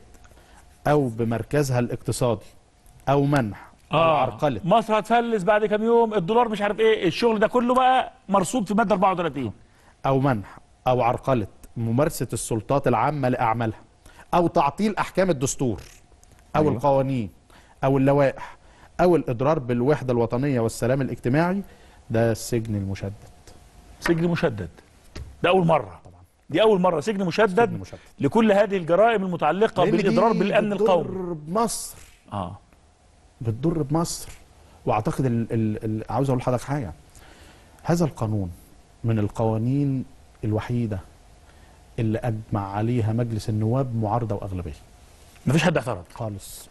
او بمركزها الاقتصادي او منح او اه عرقله مصر هتفلس بعد كام يوم الدولار مش عارف ايه الشغل ده كله بقى مرصود في ماده 34 او منح او عرقله ممارسه السلطات العامه لاعمالها او تعطيل احكام الدستور او أيوة. أيوة. القوانين او اللوائح او الاضرار بالوحده الوطنيه والسلام الاجتماعي ده السجن المشدد سجن مشدد ده اول مره دي اول مره سجن مشدد سجن مشدد لكل هذه الجرائم المتعلقه لأن دي بالاضرار بالامن القومي بتضر بمصر اه بتضر بمصر واعتقد ال ال ال عاوز اقول لحضرتك حاجه هذا القانون من القوانين الوحيده اللي اجمع عليها مجلس النواب معارضه واغلبيه مفيش حد اعترض خالص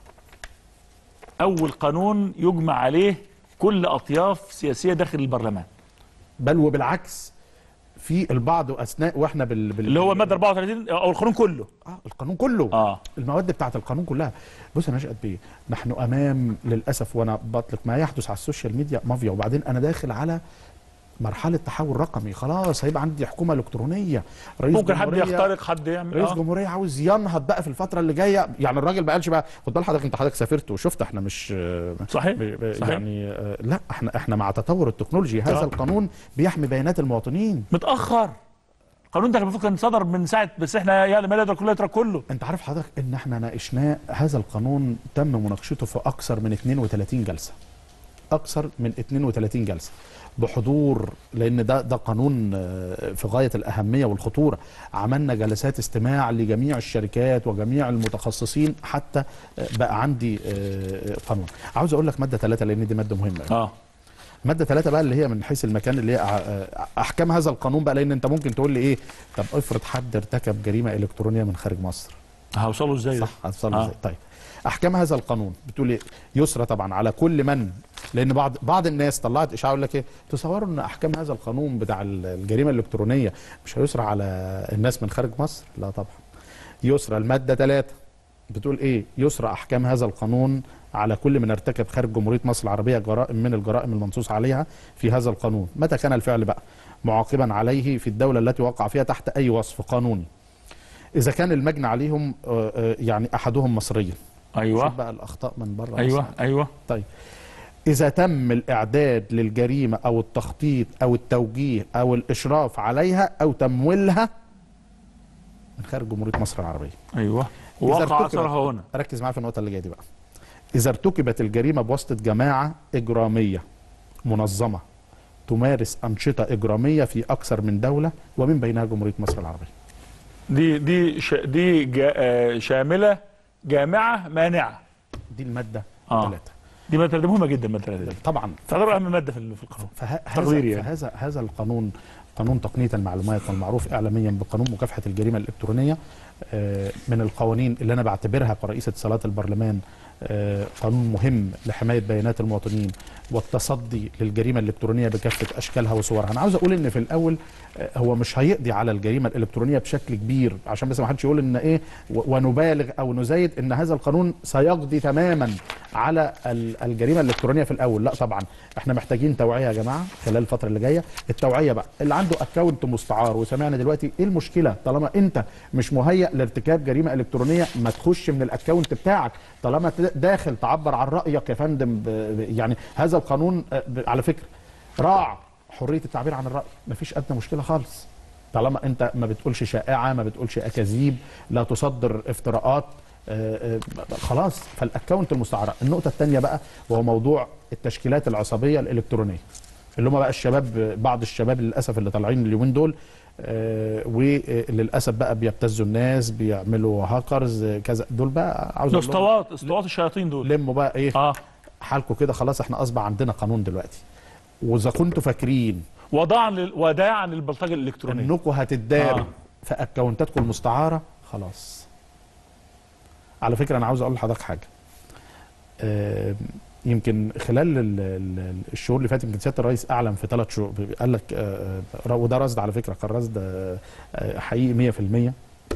اول قانون يجمع عليه كل اطياف سياسيه داخل البرلمان بل وبالعكس في البعض اثناء واحنا بال, بال اللي هو الماده 34 او القانون كله آه القانون كله اه المواد بتاعت القانون كلها بص يا نشأت بيه نحن امام للاسف وانا بطلق ما يحدث على السوشيال ميديا مافيا وبعدين انا داخل على مرحله تحول رقمي خلاص هيبقى عندي حكومه الكترونيه رئيس ممكن حد جمهورية- يخترق حد يعمل رئيس آه. جمهوريه عاوز ينهض بقى في الفتره اللي جايه يعني الراجل ما قالش بقى خد بال حضرتك انت حضرتك سافرت وشفت احنا مش صحيح ب- ب- صحيح. يعني آه، لا احنا احنا مع تطور التكنولوجي هذا آه. القانون بيحمي بيانات المواطنين متاخر القانون ده كان المفروض كان صدر من ساعه بس احنا يعني ما يدرك كله يترك كله انت عارف حضرتك ان احنا ناقشناه هذا القانون تم مناقشته في اكثر من 32 جلسه اكثر من 32 جلسه بحضور لان ده ده قانون آه، في غايه الاهميه والخطوره عملنا جلسات استماع لجميع الشركات وجميع المتخصصين حتى آه، بقى عندي آه، قانون عاوز اقول لك ماده ثلاثة لان دي ماده مهمه اه ماده ثلاثة بقى اللي هي من حيث المكان اللي هي أ- أ- احكام هذا القانون بقى لان انت ممكن تقول لي ايه طب افرض حد ارتكب جريمه الكترونيه من خارج مصر هوصلوا ازاي ده صح هتصل آه. ازاي طيب احكام هذا القانون بتقول ايه يسرى طبعا على كل من لان بعض بعض الناس طلعت اشاعه يقول لك ايه تصوروا ان احكام هذا القانون بتاع ال- الجريمه الالكترونيه مش هيسرى على الناس من خارج مصر لا طبعا يسرى الماده 3 بتقول ايه يسرى احكام هذا القانون على كل من ارتكب خارج جمهوريه مصر العربيه جرائم من الجرائم المنصوص عليها في هذا القانون متى كان الفعل بقى معاقبا عليه في الدوله التي وقع فيها تحت اي وصف قانوني اذا كان المجني عليهم آه، آه، يعني احدهم مصريا شوف ايوه بقى الاخطاء من بره ايوه مصر. ايوه اذا تم الاعداد للجريمه او التخطيط او التوجيه او الاشراف عليها او تمويلها من خارج جمهوريه مصر العربيه ايوه إذا وقع ارتكب- اثرها هنا ركز معايا في النقطه اللي جايه دي بقى اذا ارتكبت الجريمه بواسطه جماعه اجراميه منظمه تمارس انشطه اجراميه في اكثر من دوله ومن بينها جمهوريه مصر العربيه دي دي ش... دي جا... آه، شامله جامعه مانعه دي الماده آه. ثلاثة دي ماده دي مهمه جدا الماده دي طبعا تعتبر اهم ماده في ال- في القانون فه- تقديري هذا يعني. فهذا هذا القانون قانون تقنيه المعلومات والمعروف اعلاميا بقانون مكافحه الجريمه الالكترونيه آه، من القوانين اللي انا بعتبرها كرئيس اتصالات البرلمان آه، قانون مهم لحمايه بيانات المواطنين والتصدي للجريمه الالكترونيه بكافه اشكالها وصورها انا عاوز اقول ان في الاول آه، هو مش هيقضي على الجريمه الالكترونيه بشكل كبير عشان بس ما حدش يقول ان ايه و- ونبالغ او نزايد ان هذا القانون سيقضي تماما على ال- الجريمه الالكترونيه في الاول لا طبعا احنا محتاجين توعيه يا جماعه خلال الفتره اللي جايه التوعيه بقى اللي عنده اكونت مستعار وسمعنا دلوقتي ايه المشكله طالما انت مش مهيئ لارتكاب جريمه الكترونيه ما تخش من الاكونت بتاعك طالما ت- داخل تعبر عن رايك يا فندم ب- ب- يعني هذا القانون آه، ب- على فكره راع حريه التعبير عن الراي مفيش ادنى مشكله خالص طالما انت ما بتقولش شائعه ما بتقولش اكاذيب لا تصدر افتراءات آه، آه، خلاص فالاكونت المستعار النقطه الثانيه بقى وهو موضوع التشكيلات العصبيه الالكترونيه اللي هم بقى الشباب بعض الشباب للاسف اللي طالعين اليومين دول آه، وللاسف بقى بيبتزوا الناس بيعملوا هاكرز آه، كذا دول بقى عاوز دول أقول لهم اسطوات اسطوات الشياطين دول لموا بقى ايه اه حالكم كده خلاص احنا اصبح عندنا قانون دلوقتي واذا كنتوا فاكرين وداعا لل... وداعا للبلطجه الالكترونيه انكم هتتداروا آه. في اكونتاتكم المستعاره خلاص على فكره انا عاوز اقول لحضرتك حاجه آم، يمكن خلال ال- ال- الشهور اللي فاتت يمكن سياده الرئيس اعلن في ثلاث شهور قال لك آه، آه، وده رصد على فكره كان رصد آه، آه، حقيقي 100%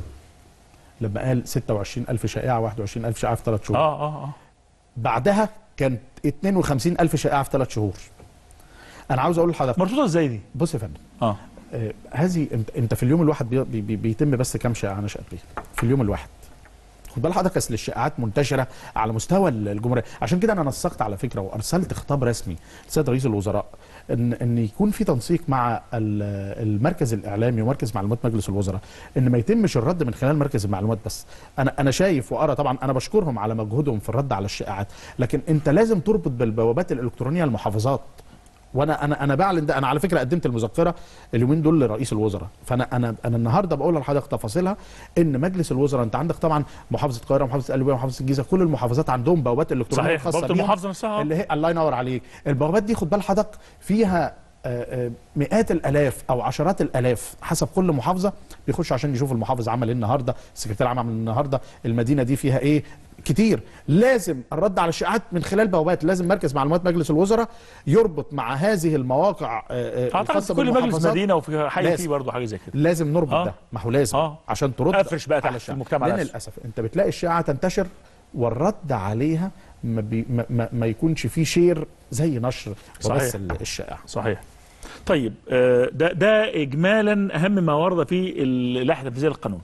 لما قال 26000 شائعه 21000 شائعه في ثلاث شهور اه اه اه بعدها كانت 52000 شائعه في ثلاث شهور انا عاوز اقول لحضرتك مربوطه ازاي دي؟ بص يا فندم اه آه، هذه انت, انت في اليوم الواحد بي بي بيتم بس كام شائعه نشأت بيه في اليوم الواحد خد بال حضرتك اصل الشائعات منتشره على مستوى الجمهوريه عشان كده انا نسقت على فكره وارسلت خطاب رسمي لسيد رئيس الوزراء ان ان يكون في تنسيق مع ال- المركز الاعلامي ومركز معلومات مجلس الوزراء ان ما يتمش الرد من خلال مركز المعلومات بس انا انا شايف وارى طبعا انا بشكرهم على مجهودهم في الرد على الشائعات لكن انت لازم تربط بالبوابات الالكترونيه المحافظات وانا انا انا بعلن ده انا على فكره قدمت المذكره اليومين دول لرئيس الوزراء فانا انا انا النهارده بقول لحضرتك تفاصيلها ان مجلس الوزراء انت عندك طبعا محافظه القاهره محافظه القليوبيه محافظه الجيزه كل المحافظات عندهم بوابات الكترونيه صحيح خاصه بوابه بيهم المحافظه نفسها اللي هي الله ينور عليك البوابات دي خد بال حضرتك فيها آه، آه، مئات الالاف او عشرات الالاف حسب كل محافظه بيخشوا عشان يشوفوا المحافظ عمل ايه النهارده السكرتير عام عمل النهارده المدينه دي فيها ايه كتير لازم الرد على الشائعات من خلال بوابات لازم مركز معلومات مجلس الوزراء يربط مع هذه المواقع آه، آه، اعتقد الخاصه في كل مجلس بالمحافظات. مدينه وفي حي لازم. فيه برضه حاجه زي كده لازم نربط آه. ده ما هو لازم آه. عشان ترد افرش بقى على تحت الشائع. المجتمع لان نفسه. للاسف انت بتلاقي الشائعه تنتشر والرد عليها ما, بي ما, ما, ما يكونش فيه شير زي نشر وبس صحيح. ال- الشائعه صحيح طيب آه، ده ده اجمالا اهم ما ورد في اللائحه التنفيذيه للقانون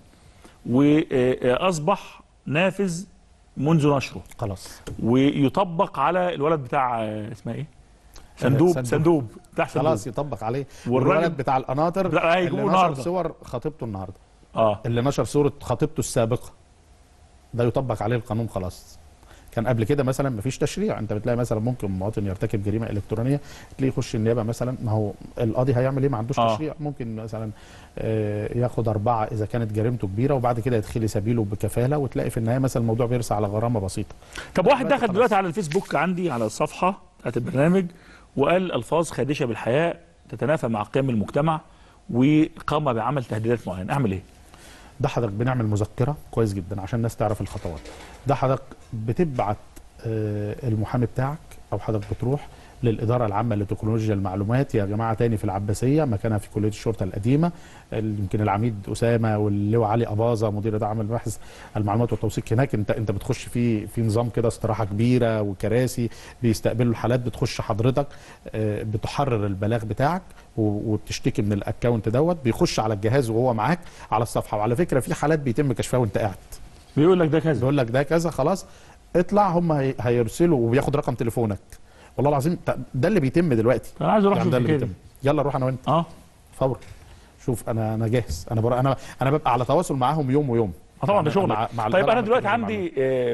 واصبح نافذ منذ نشره خلاص ويطبق على الولد بتاع آه، اسمها ايه؟ صندوق صندوق. صندوق بتاع صندوق خلاص يطبق عليه والراجل- والولد بتاع القناطر لا، اللي هيجيبوه نشر النهارده. صور خطيبته النهارده اه اللي نشر صوره خطيبته السابقه ده يطبق عليه القانون خلاص كان قبل كده مثلا مفيش تشريع انت بتلاقي مثلا ممكن مواطن يرتكب جريمه الكترونيه تلاقيه يخش النيابه مثلا ما هو القاضي هيعمل ايه ما عندوش آه. تشريع ممكن مثلا آه، ياخد اربعه اذا كانت جريمته كبيره وبعد كده يدخل سبيله بكفاله وتلاقي في النهايه مثلا الموضوع بيرسى على غرامه بسيطه طب واحد دلوقتي دخل خلاص. دلوقتي على الفيسبوك عندي على الصفحه بتاعت البرنامج وقال الفاظ خادشه بالحياه تتنافى مع قيم المجتمع وقام بعمل تهديدات معينه اعمل ايه؟ ده حضرتك بنعمل مذكره كويس جدا عشان الناس تعرف الخطوات ده حضرتك بتبعت آه، المحامي بتاعك او حضرتك بتروح للإدارة العامة لتكنولوجيا المعلومات يا جماعة تاني في العباسية مكانها في كلية الشرطة القديمة ال- يمكن العميد أسامة واللواء علي أباظة مدير إدارة عام البحث المعلومات والتوثيق هناك أنت أنت بتخش في في نظام كده استراحة كبيرة وكراسي بيستقبلوا الحالات بتخش حضرتك آه، بتحرر البلاغ بتاعك و- وبتشتكي من الأكاونت دوت بيخش على الجهاز وهو معاك على الصفحة وعلى فكرة في حالات بيتم كشفها وأنت قاعد بيقول لك ده كذا بيقول لك ده كذا خلاص اطلع هم هي- هيرسلوا وبياخد رقم تليفونك والله العظيم ت- ده اللي بيتم دلوقتي انا عايز اروح يعني اشوف ده اللي كده بيتم يلا روح انا وانت اه فورا شوف انا انا جاهز انا برا انا انا ببقى على تواصل معاهم يوم ويوم آه طبعا ده مع- شغل مع- مع طيب الإدارة انا دلوقتي العامة عندي آه،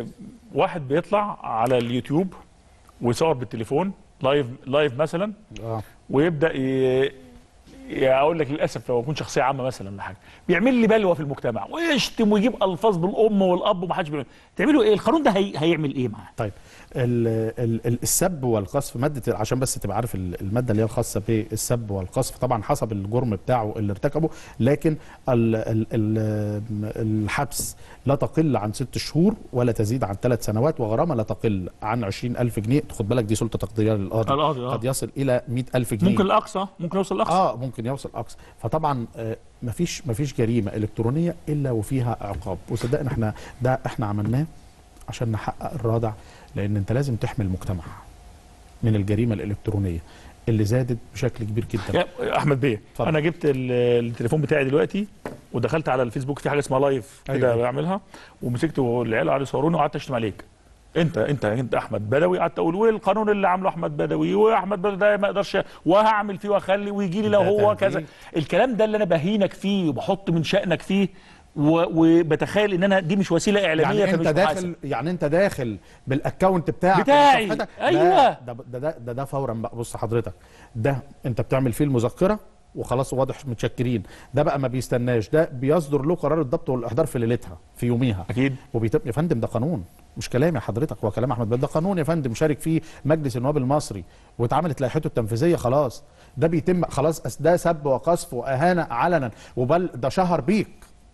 واحد بيطلع على اليوتيوب ويصور بالتليفون لايف لايف مثلا اه ويبدا ي... ي- اقول لك للاسف لو اكون شخصيه عامه مثلا ولا حاجه بيعمل لي بلوى في المجتمع ويشتم ويجيب الفاظ بالام والاب ومحدش بيعمل تعملوا ايه القانون ده هي... هيعمل ايه معاه طيب ال- ال- ال- السب والقذف ماده عشان بس تبقى عارف ال- الماده اللي هي الخاصه بالسب والقذف طبعا حسب الجرم بتاعه اللي ارتكبه لكن ال ال ال الحبس لا تقل عن ست شهور ولا تزيد عن ثلاث سنوات وغرامه لا تقل عن 20000 جنيه خد بالك دي سلطه تقديريه للقاضي القاضي، آه. قد يصل الى 100000 جنيه ممكن الاقصى ممكن يوصل الاقصى اه ممكن يوصل اقصى فطبعا آه، مفيش مفيش جريمه الكترونيه الا وفيها عقاب وصدقني احنا ده احنا عملناه عشان نحقق الرادع لان انت لازم تحمي المجتمع من الجريمه الالكترونيه اللي زادت بشكل كبير جدا يا احمد بيه اتفضل. انا جبت ال- التليفون بتاعي دلوقتي ودخلت على الفيسبوك في حاجه اسمها لايف أيوة. كده بعملها ومسكت والعيال قعدوا يصوروني وقعدت اشتم عليك انت انت انت احمد بدوي قعدت اقول والقانون اللي عامله احمد بدوي واحمد بدوي ده ما يقدرش وهعمل فيه واخلي ويجي لي لو ده هو تهديد. كذا الكلام ده اللي انا بهينك فيه وبحط من شأنك فيه و- وبتخيل ان انا دي مش وسيله اعلاميه يعني انت فمش محاسب. داخل يعني انت داخل بالاكونت بتاعك بتاعي. وصفحتك. أيوة. لا، ده ده ده ده, ده فورا بقى بص حضرتك ده انت بتعمل فيه المذكره وخلاص واضح متشكرين ده بقى ما بيستناش ده بيصدر له قرار الضبط والاحضار في ليلتها في يوميها اكيد وبيتم يا فندم ده قانون مش كلام يا حضرتك هو كلام احمد بدر ده قانون يا فندم شارك فيه مجلس النواب المصري واتعملت لائحته التنفيذيه خلاص ده بيتم خلاص أس- ده سب وقذف واهانه علنا وبل ده شهر بيك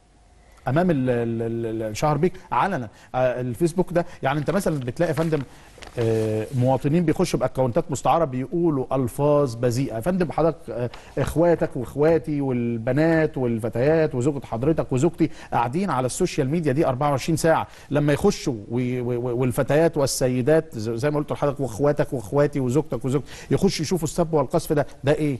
امام ال- ال- ال- ال- شهر بيك علنا آه، الفيسبوك ده يعني انت مثلا بتلاقي يا فندم آه، مواطنين بيخشوا باكونتات مستعاره بيقولوا الفاظ بذيئه يا فندم حضرتك آه، اخواتك واخواتي والبنات والفتيات وزوجة حضرتك وزوجتي قاعدين على السوشيال ميديا دي 24 ساعه لما يخشوا و- و- والفتيات والسيدات ز- زي ما قلت لحضرتك واخواتك واخواتي وزوجتك وزوجتي يخشوا يشوفوا السب والقذف ده ده ايه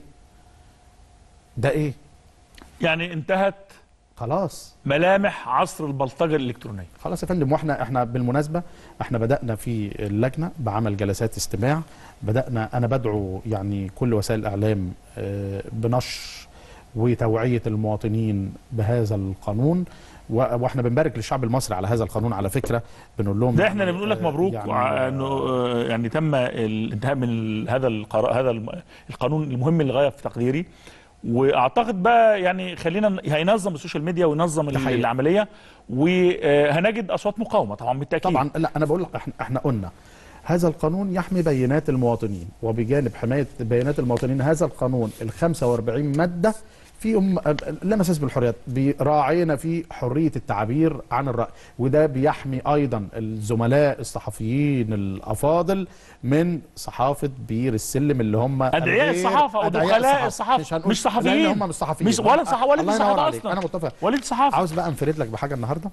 ده ايه يعني انتهت خلاص ملامح عصر البلطجه الالكترونيه خلاص يا فندم واحنا احنا بالمناسبه احنا بدانا في اللجنه بعمل جلسات استماع بدانا انا بدعو يعني كل وسائل الاعلام آه، بنشر وتوعيه المواطنين بهذا القانون و- واحنا بنبارك للشعب المصري على هذا القانون على فكره بنقول لهم ده احنا يعني، اللي بنقول لك آه، مبروك يعني وع- انه آه، يعني تم الانتهاء من ال- هذا القرار هذا الم- القانون المهم للغايه في تقديري واعتقد بقى يعني خلينا ن- هينظم السوشيال ميديا وينظم ده ال- حقيقي. العمليه وهنجد اصوات مقاومه طبعا بالتاكيد طبعا لا انا بقول لك احنا احنا قلنا هذا القانون يحمي بيانات المواطنين وبجانب حمايه بيانات المواطنين هذا القانون ال 45 ماده فيهم لا مساس بالحريات راعينا في حريه التعبير عن الراي وده بيحمي ايضا الزملاء الصحفيين الافاضل من صحافه بير السلم اللي هم أدعياء غير- الصحافة أدعياء ودخلاء الصحافة. مش, هنقول- مش صحفيين. لأن هم مش صحفيين مش- ولا صح- ولا الله صحافة ينور عليك أصلاً. انا متفق وليد صحافه عاوز بقى انفرد لك بحاجه النهارده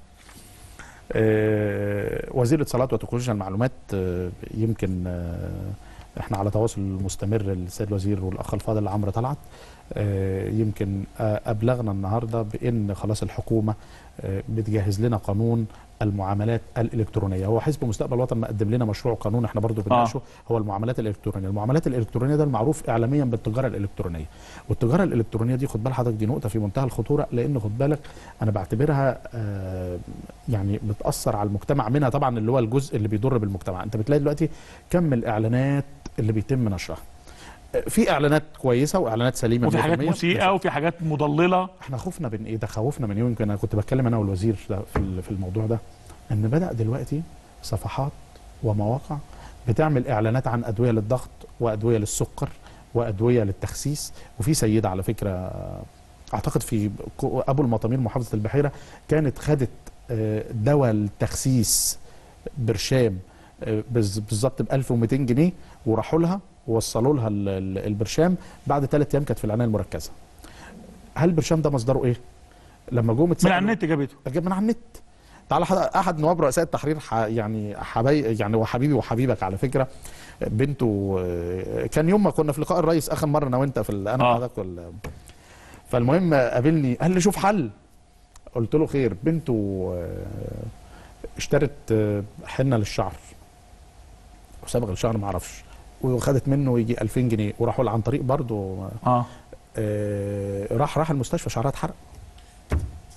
آه، وزير الاتصالات وتكنولوجيا المعلومات آه، يمكن آه، احنا على تواصل مستمر السيد الوزير والاخ الفاضل عمرو طلعت آه، يمكن آه، ابلغنا النهارده بان خلاص الحكومه آه، بتجهز لنا قانون المعاملات الالكترونيه هو حزب مستقبل الوطن مقدم لنا مشروع قانون احنا برضو بنناقشه هو المعاملات الالكترونيه المعاملات الالكترونيه ده المعروف اعلاميا بالتجاره الالكترونيه والتجاره الالكترونيه دي خد بال حضرتك دي نقطه في منتهى الخطوره لان خد بالك انا بعتبرها آه، يعني بتاثر على المجتمع منها طبعا اللي هو الجزء اللي بيضر بالمجتمع انت بتلاقي دلوقتي كم الاعلانات اللي بيتم نشرها آه، في اعلانات كويسه واعلانات سليمه وفي حاجات 100%. مسيئه وفي حاجات مضلله احنا خوفنا من ايه ده خوفنا من ايه يمكن انا كنت بتكلم انا والوزير ده في ال- في الموضوع ده ان بدا دلوقتي صفحات ومواقع بتعمل اعلانات عن ادويه للضغط وادويه للسكر وادويه للتخسيس وفي سيده على فكره اعتقد في كو- ابو المطامير محافظه البحيره كانت خدت آه، دواء التخسيس برشام آه، بز- بالظبط ب 1200 جنيه وراحوا لها ووصلوا لها ال- ال- البرشام بعد ثلاث ايام كانت في العنايه المركزه هل البرشام ده مصدره ايه؟ لما جم من اتسالوا- على النت جابته جاب من على النت تعالى حد- احد نواب رؤساء التحرير ح... يعني حباي يعني وحبيبي وحبيبك على فكره بنته آه، كان يوم ما كنا في لقاء الرئيس اخر مره انا وانت في ال- انا آه. وحضرتك وال... فالمهم قابلني قال لي شوف حل قلت له خير بنته آه، اشترت آه، حنه للشعر وصبغ الشعر ما اعرفش وخدت منه يجي 2000 جنيه وراحوا له عن طريق برضه اه آه، راح راح المستشفى شعرها اتحرق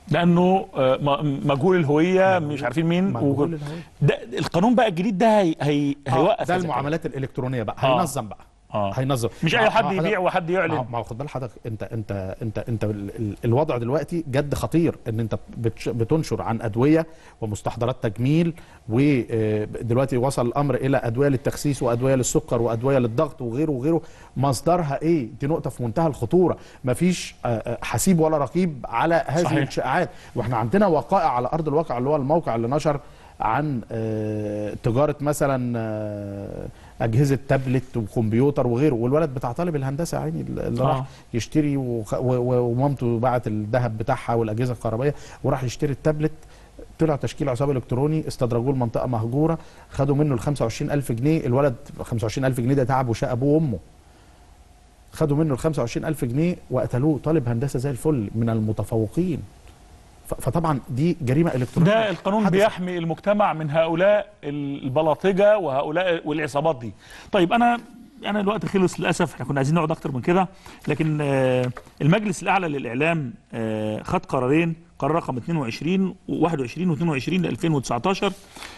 لانه آه، م- مجهول الهويه مش عارفين مين مجهول و- الهوية. ده القانون بقى الجديد ده هي هي آه، هيوقف ده هذا الكلام. المعاملات الالكترونيه بقى آه. هينظم بقى آه. هينظم مش مع- اي مع حد حضرتك- يبيع وحد ما هو- يعلن ما هو خد بال حضرتك انت انت انت انت ال- ال- الوضع دلوقتي جد خطير ان انت بتش- بتنشر عن ادويه ومستحضرات تجميل ودلوقتي وصل الامر الى ادويه للتخسيس وادويه للسكر وادويه للضغط وغيره وغيره مصدرها ايه؟ دي نقطه في منتهى الخطوره مفيش آه، آه، حسيب ولا رقيب على هذه صحيح. الشائعات واحنا عندنا وقائع على ارض الواقع اللي هو الموقع اللي نشر عن آه، تجاره مثلا آه، اجهزه تابلت وكمبيوتر وغيره والولد بتاع طالب الهندسه يا عيني اللي آه. راح يشتري وخ- و- و- ومامته باعت الذهب بتاعها والاجهزه الكهربائيه وراح يشتري التابلت طلع تشكيل عصابه الكتروني استدرجوه لمنطقه مهجوره خدوا منه ال 25000 جنيه الولد 25000 جنيه ده تعب وشاء ابوه وامه خدوا منه ال 25000 جنيه وقتلوه طالب هندسه زي الفل من المتفوقين ف- فطبعا دي جريمه الكترونيه ده القانون حدثت. بيحمي المجتمع من هؤلاء البلاطجه وهؤلاء والعصابات دي طيب انا انا الوقت خلص للاسف احنا كنا عايزين نقعد اكتر من كده لكن آه، المجلس الاعلى للاعلام آه، خد قرارين قرار رقم 22 و21 و22 ل 2019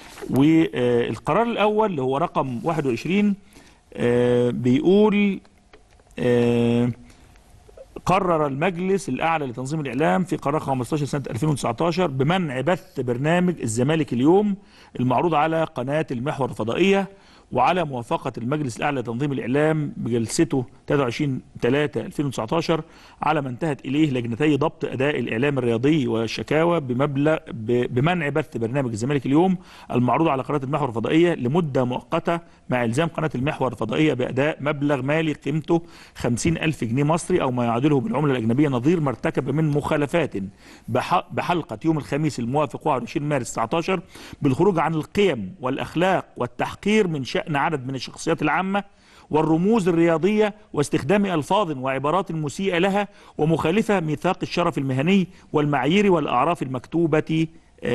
والقرار الاول اللي هو رقم 21 آه، بيقول آه، قرر المجلس الأعلى لتنظيم الإعلام في قرار 15 سنة 2019 بمنع بث برنامج الزمالك اليوم المعروض على قناة المحور الفضائية وعلى موافقة المجلس الأعلى لتنظيم الإعلام بجلسته 23 3 2019 على ما انتهت إليه لجنتي ضبط أداء الإعلام الرياضي والشكاوى بمبلغ ب- بمنع بث برنامج الزمالك اليوم المعروض على قناة المحور الفضائية لمدة مؤقتة مع إلزام قناة المحور الفضائية بأداء مبلغ مالي قيمته 50 ألف جنيه مصري أو ما يعادله بالعملة الأجنبية نظير ما ارتكب من مخالفات بح- بحلقة يوم الخميس الموافق 21 مارس 19 بالخروج عن القيم والأخلاق والتحقير من شأن عدد من الشخصيات العامة والرموز الرياضية واستخدام ألفاظ وعبارات مسيئة لها ومخالفة ميثاق الشرف المهني والمعايير والأعراف المكتوبة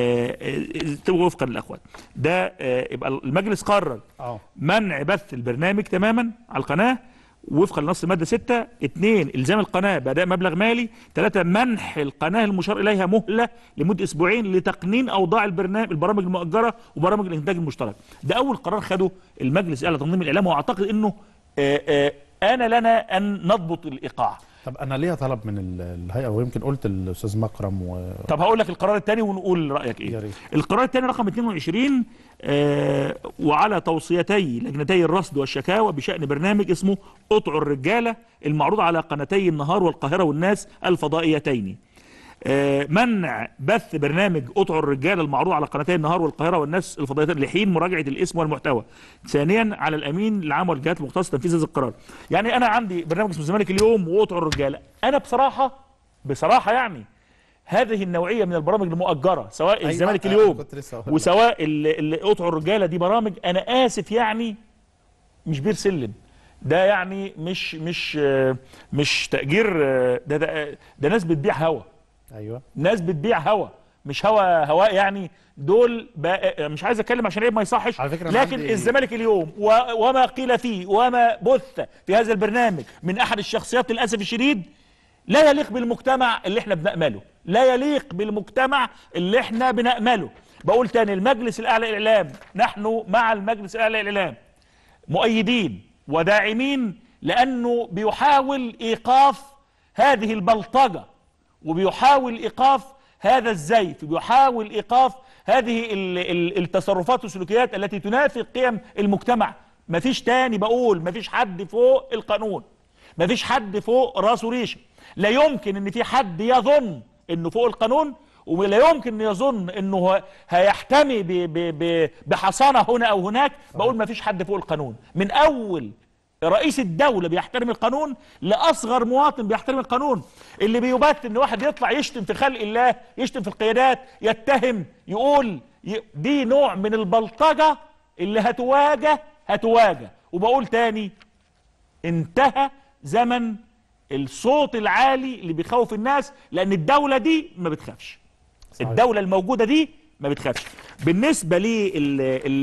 آه، آه، وفقا للأخوات ده آه، يبقى المجلس قرر اه منع بث البرنامج تماما على القناه وفقا لنص الماده 6 اثنين الزام القناه باداء مبلغ مالي ثلاثه منح القناه المشار اليها مهله لمده اسبوعين لتقنين اوضاع البرنامج البرامج المؤجره وبرامج الانتاج المشترك ده اول قرار خده المجلس الاعلى لتنظيم الاعلام واعتقد انه آه، آه، آن لنا ان نضبط الايقاع طب انا ليا طلب من ال- الهيئه ويمكن قلت الاستاذ مكرم و... طب هقول لك القرار الثاني ونقول رايك يا ايه ريت. القرار الثاني رقم 22 آه وعلى توصيتي لجنتي الرصد والشكاوى بشان برنامج اسمه قطع الرجاله المعروض على قناتي النهار والقاهره والناس الفضائيتين آه، منع بث برنامج قطع الرجال المعروض على قناتي النهار والقاهره والناس الفضائيتين لحين مراجعه الاسم والمحتوى. ثانيا على الامين العام والجهات المختصه تنفيذ هذا القرار. يعني انا عندي برنامج اسمه الزمالك اليوم وقطع الرجاله، انا بصراحه بصراحه يعني هذه النوعيه من البرامج المؤجره سواء أيوة، الزمالك أنا اليوم كنت لسه هقول لك. وسواء ال- ال- قطع الرجاله دي برامج انا اسف يعني مش بير سلم ده يعني مش مش آه، مش تاجير آه، ده ده, ده ناس بتبيع هوا ايوه ناس بتبيع هوا مش هوا هواء يعني دول بقى مش عايز اتكلم عشان عيب ما يصحش على فكرة أنا لكن عندي- الزمالك اليوم و- وما قيل فيه وما بث في هذا البرنامج من احد الشخصيات للاسف الشديد لا يليق بالمجتمع اللي احنا بنأمله لا يليق بالمجتمع اللي احنا بنأمله بقول تاني المجلس الاعلى للاعلام نحن مع المجلس الاعلى للاعلام مؤيدين وداعمين لانه بيحاول ايقاف هذه البلطجه وبيحاول ايقاف هذا الزيف بيحاول ايقاف هذه ال- ال- التصرفات والسلوكيات التي تنافي قيم المجتمع مفيش تاني بقول مفيش حد فوق القانون مفيش حد فوق راسه ريشه لا يمكن ان في حد يظن انه فوق القانون ولا يمكن ان يظن انه هو هيحتمي ب- ب- ب- بحصانه هنا او هناك بقول مفيش حد فوق القانون من اول رئيس الدولة بيحترم القانون لأصغر مواطن بيحترم القانون اللي بيبت ان واحد يطلع يشتم في خلق الله يشتم في القيادات يتهم يقول ي... دي نوع من البلطجة اللي هتواجه هتواجه وبقول تاني انتهى زمن الصوت العالي اللي بيخوف الناس لان الدولة دي ما بتخافش صحيح. الدولة الموجودة دي ما بتخافش بالنسبة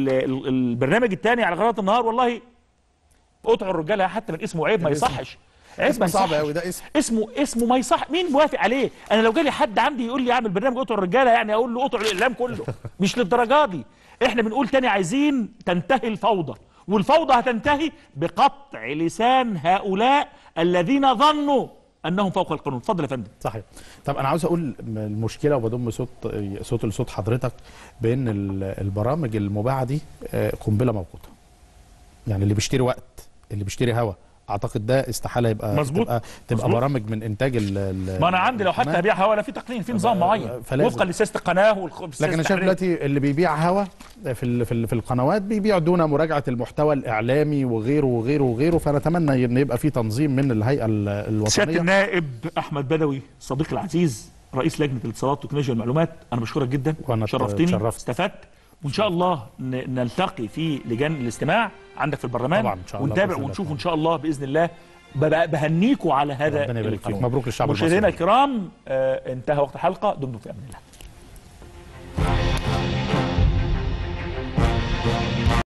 للبرنامج الثاني على قناة النهار والله قطع الرجاله حتى من اسمه عيب ما يصحش عيب اسم ما صعب يصحش. قوي ده اسم اسمه اسمه ما يصح مين موافق عليه انا لو جالي حد عندي يقول لي اعمل برنامج قطع الرجاله يعني اقول له قطع الاعلام كله مش للدرجه دي احنا بنقول تاني عايزين تنتهي الفوضى والفوضى هتنتهي بقطع لسان هؤلاء الذين ظنوا انهم فوق القانون اتفضل يا فندم صحيح طب انا عاوز اقول المشكله وبضم صوت صوت لصوت حضرتك بان ال- البرامج المباعه دي آه، قنبله موقوته يعني اللي بيشتري وقت اللي بيشتري هوا اعتقد ده استحاله يبقى مظبوط. تبقى, تبقى مظبوط. برامج من انتاج ال- ال- ما انا عندي لو حتى القناة. هبيع هوا لا في تقنين في نظام معين فلازم. وفقا لسياسه القناه والخ... لكن انا شايف دلوقتي اللي بيبيع هوا في ال- في ال- في القنوات بيبيع دون مراجعه المحتوى الاعلامي وغيره وغيره وغيره فنتمنى ان يبقى في تنظيم من الهيئه ال- سياده الوطنيه النائب احمد بدوي صديقي العزيز رئيس لجنه الاتصالات وتكنولوجيا المعلومات انا بشكرك جدا وأنا شرفتني اتشرفت. استفدت وان شاء الله ن- نلتقي في لجان الاستماع عندك في البرلمان طبعاً، إن شاء الله ونتابع بإذن الله. ونشوف ان شاء الله باذن الله ب- بهنيكوا على هذا ربنا يبارك فيك القانون. مبروك للشعب مشاهدينا المصري الكرام آه انتهى وقت الحلقه دمتم في امان الله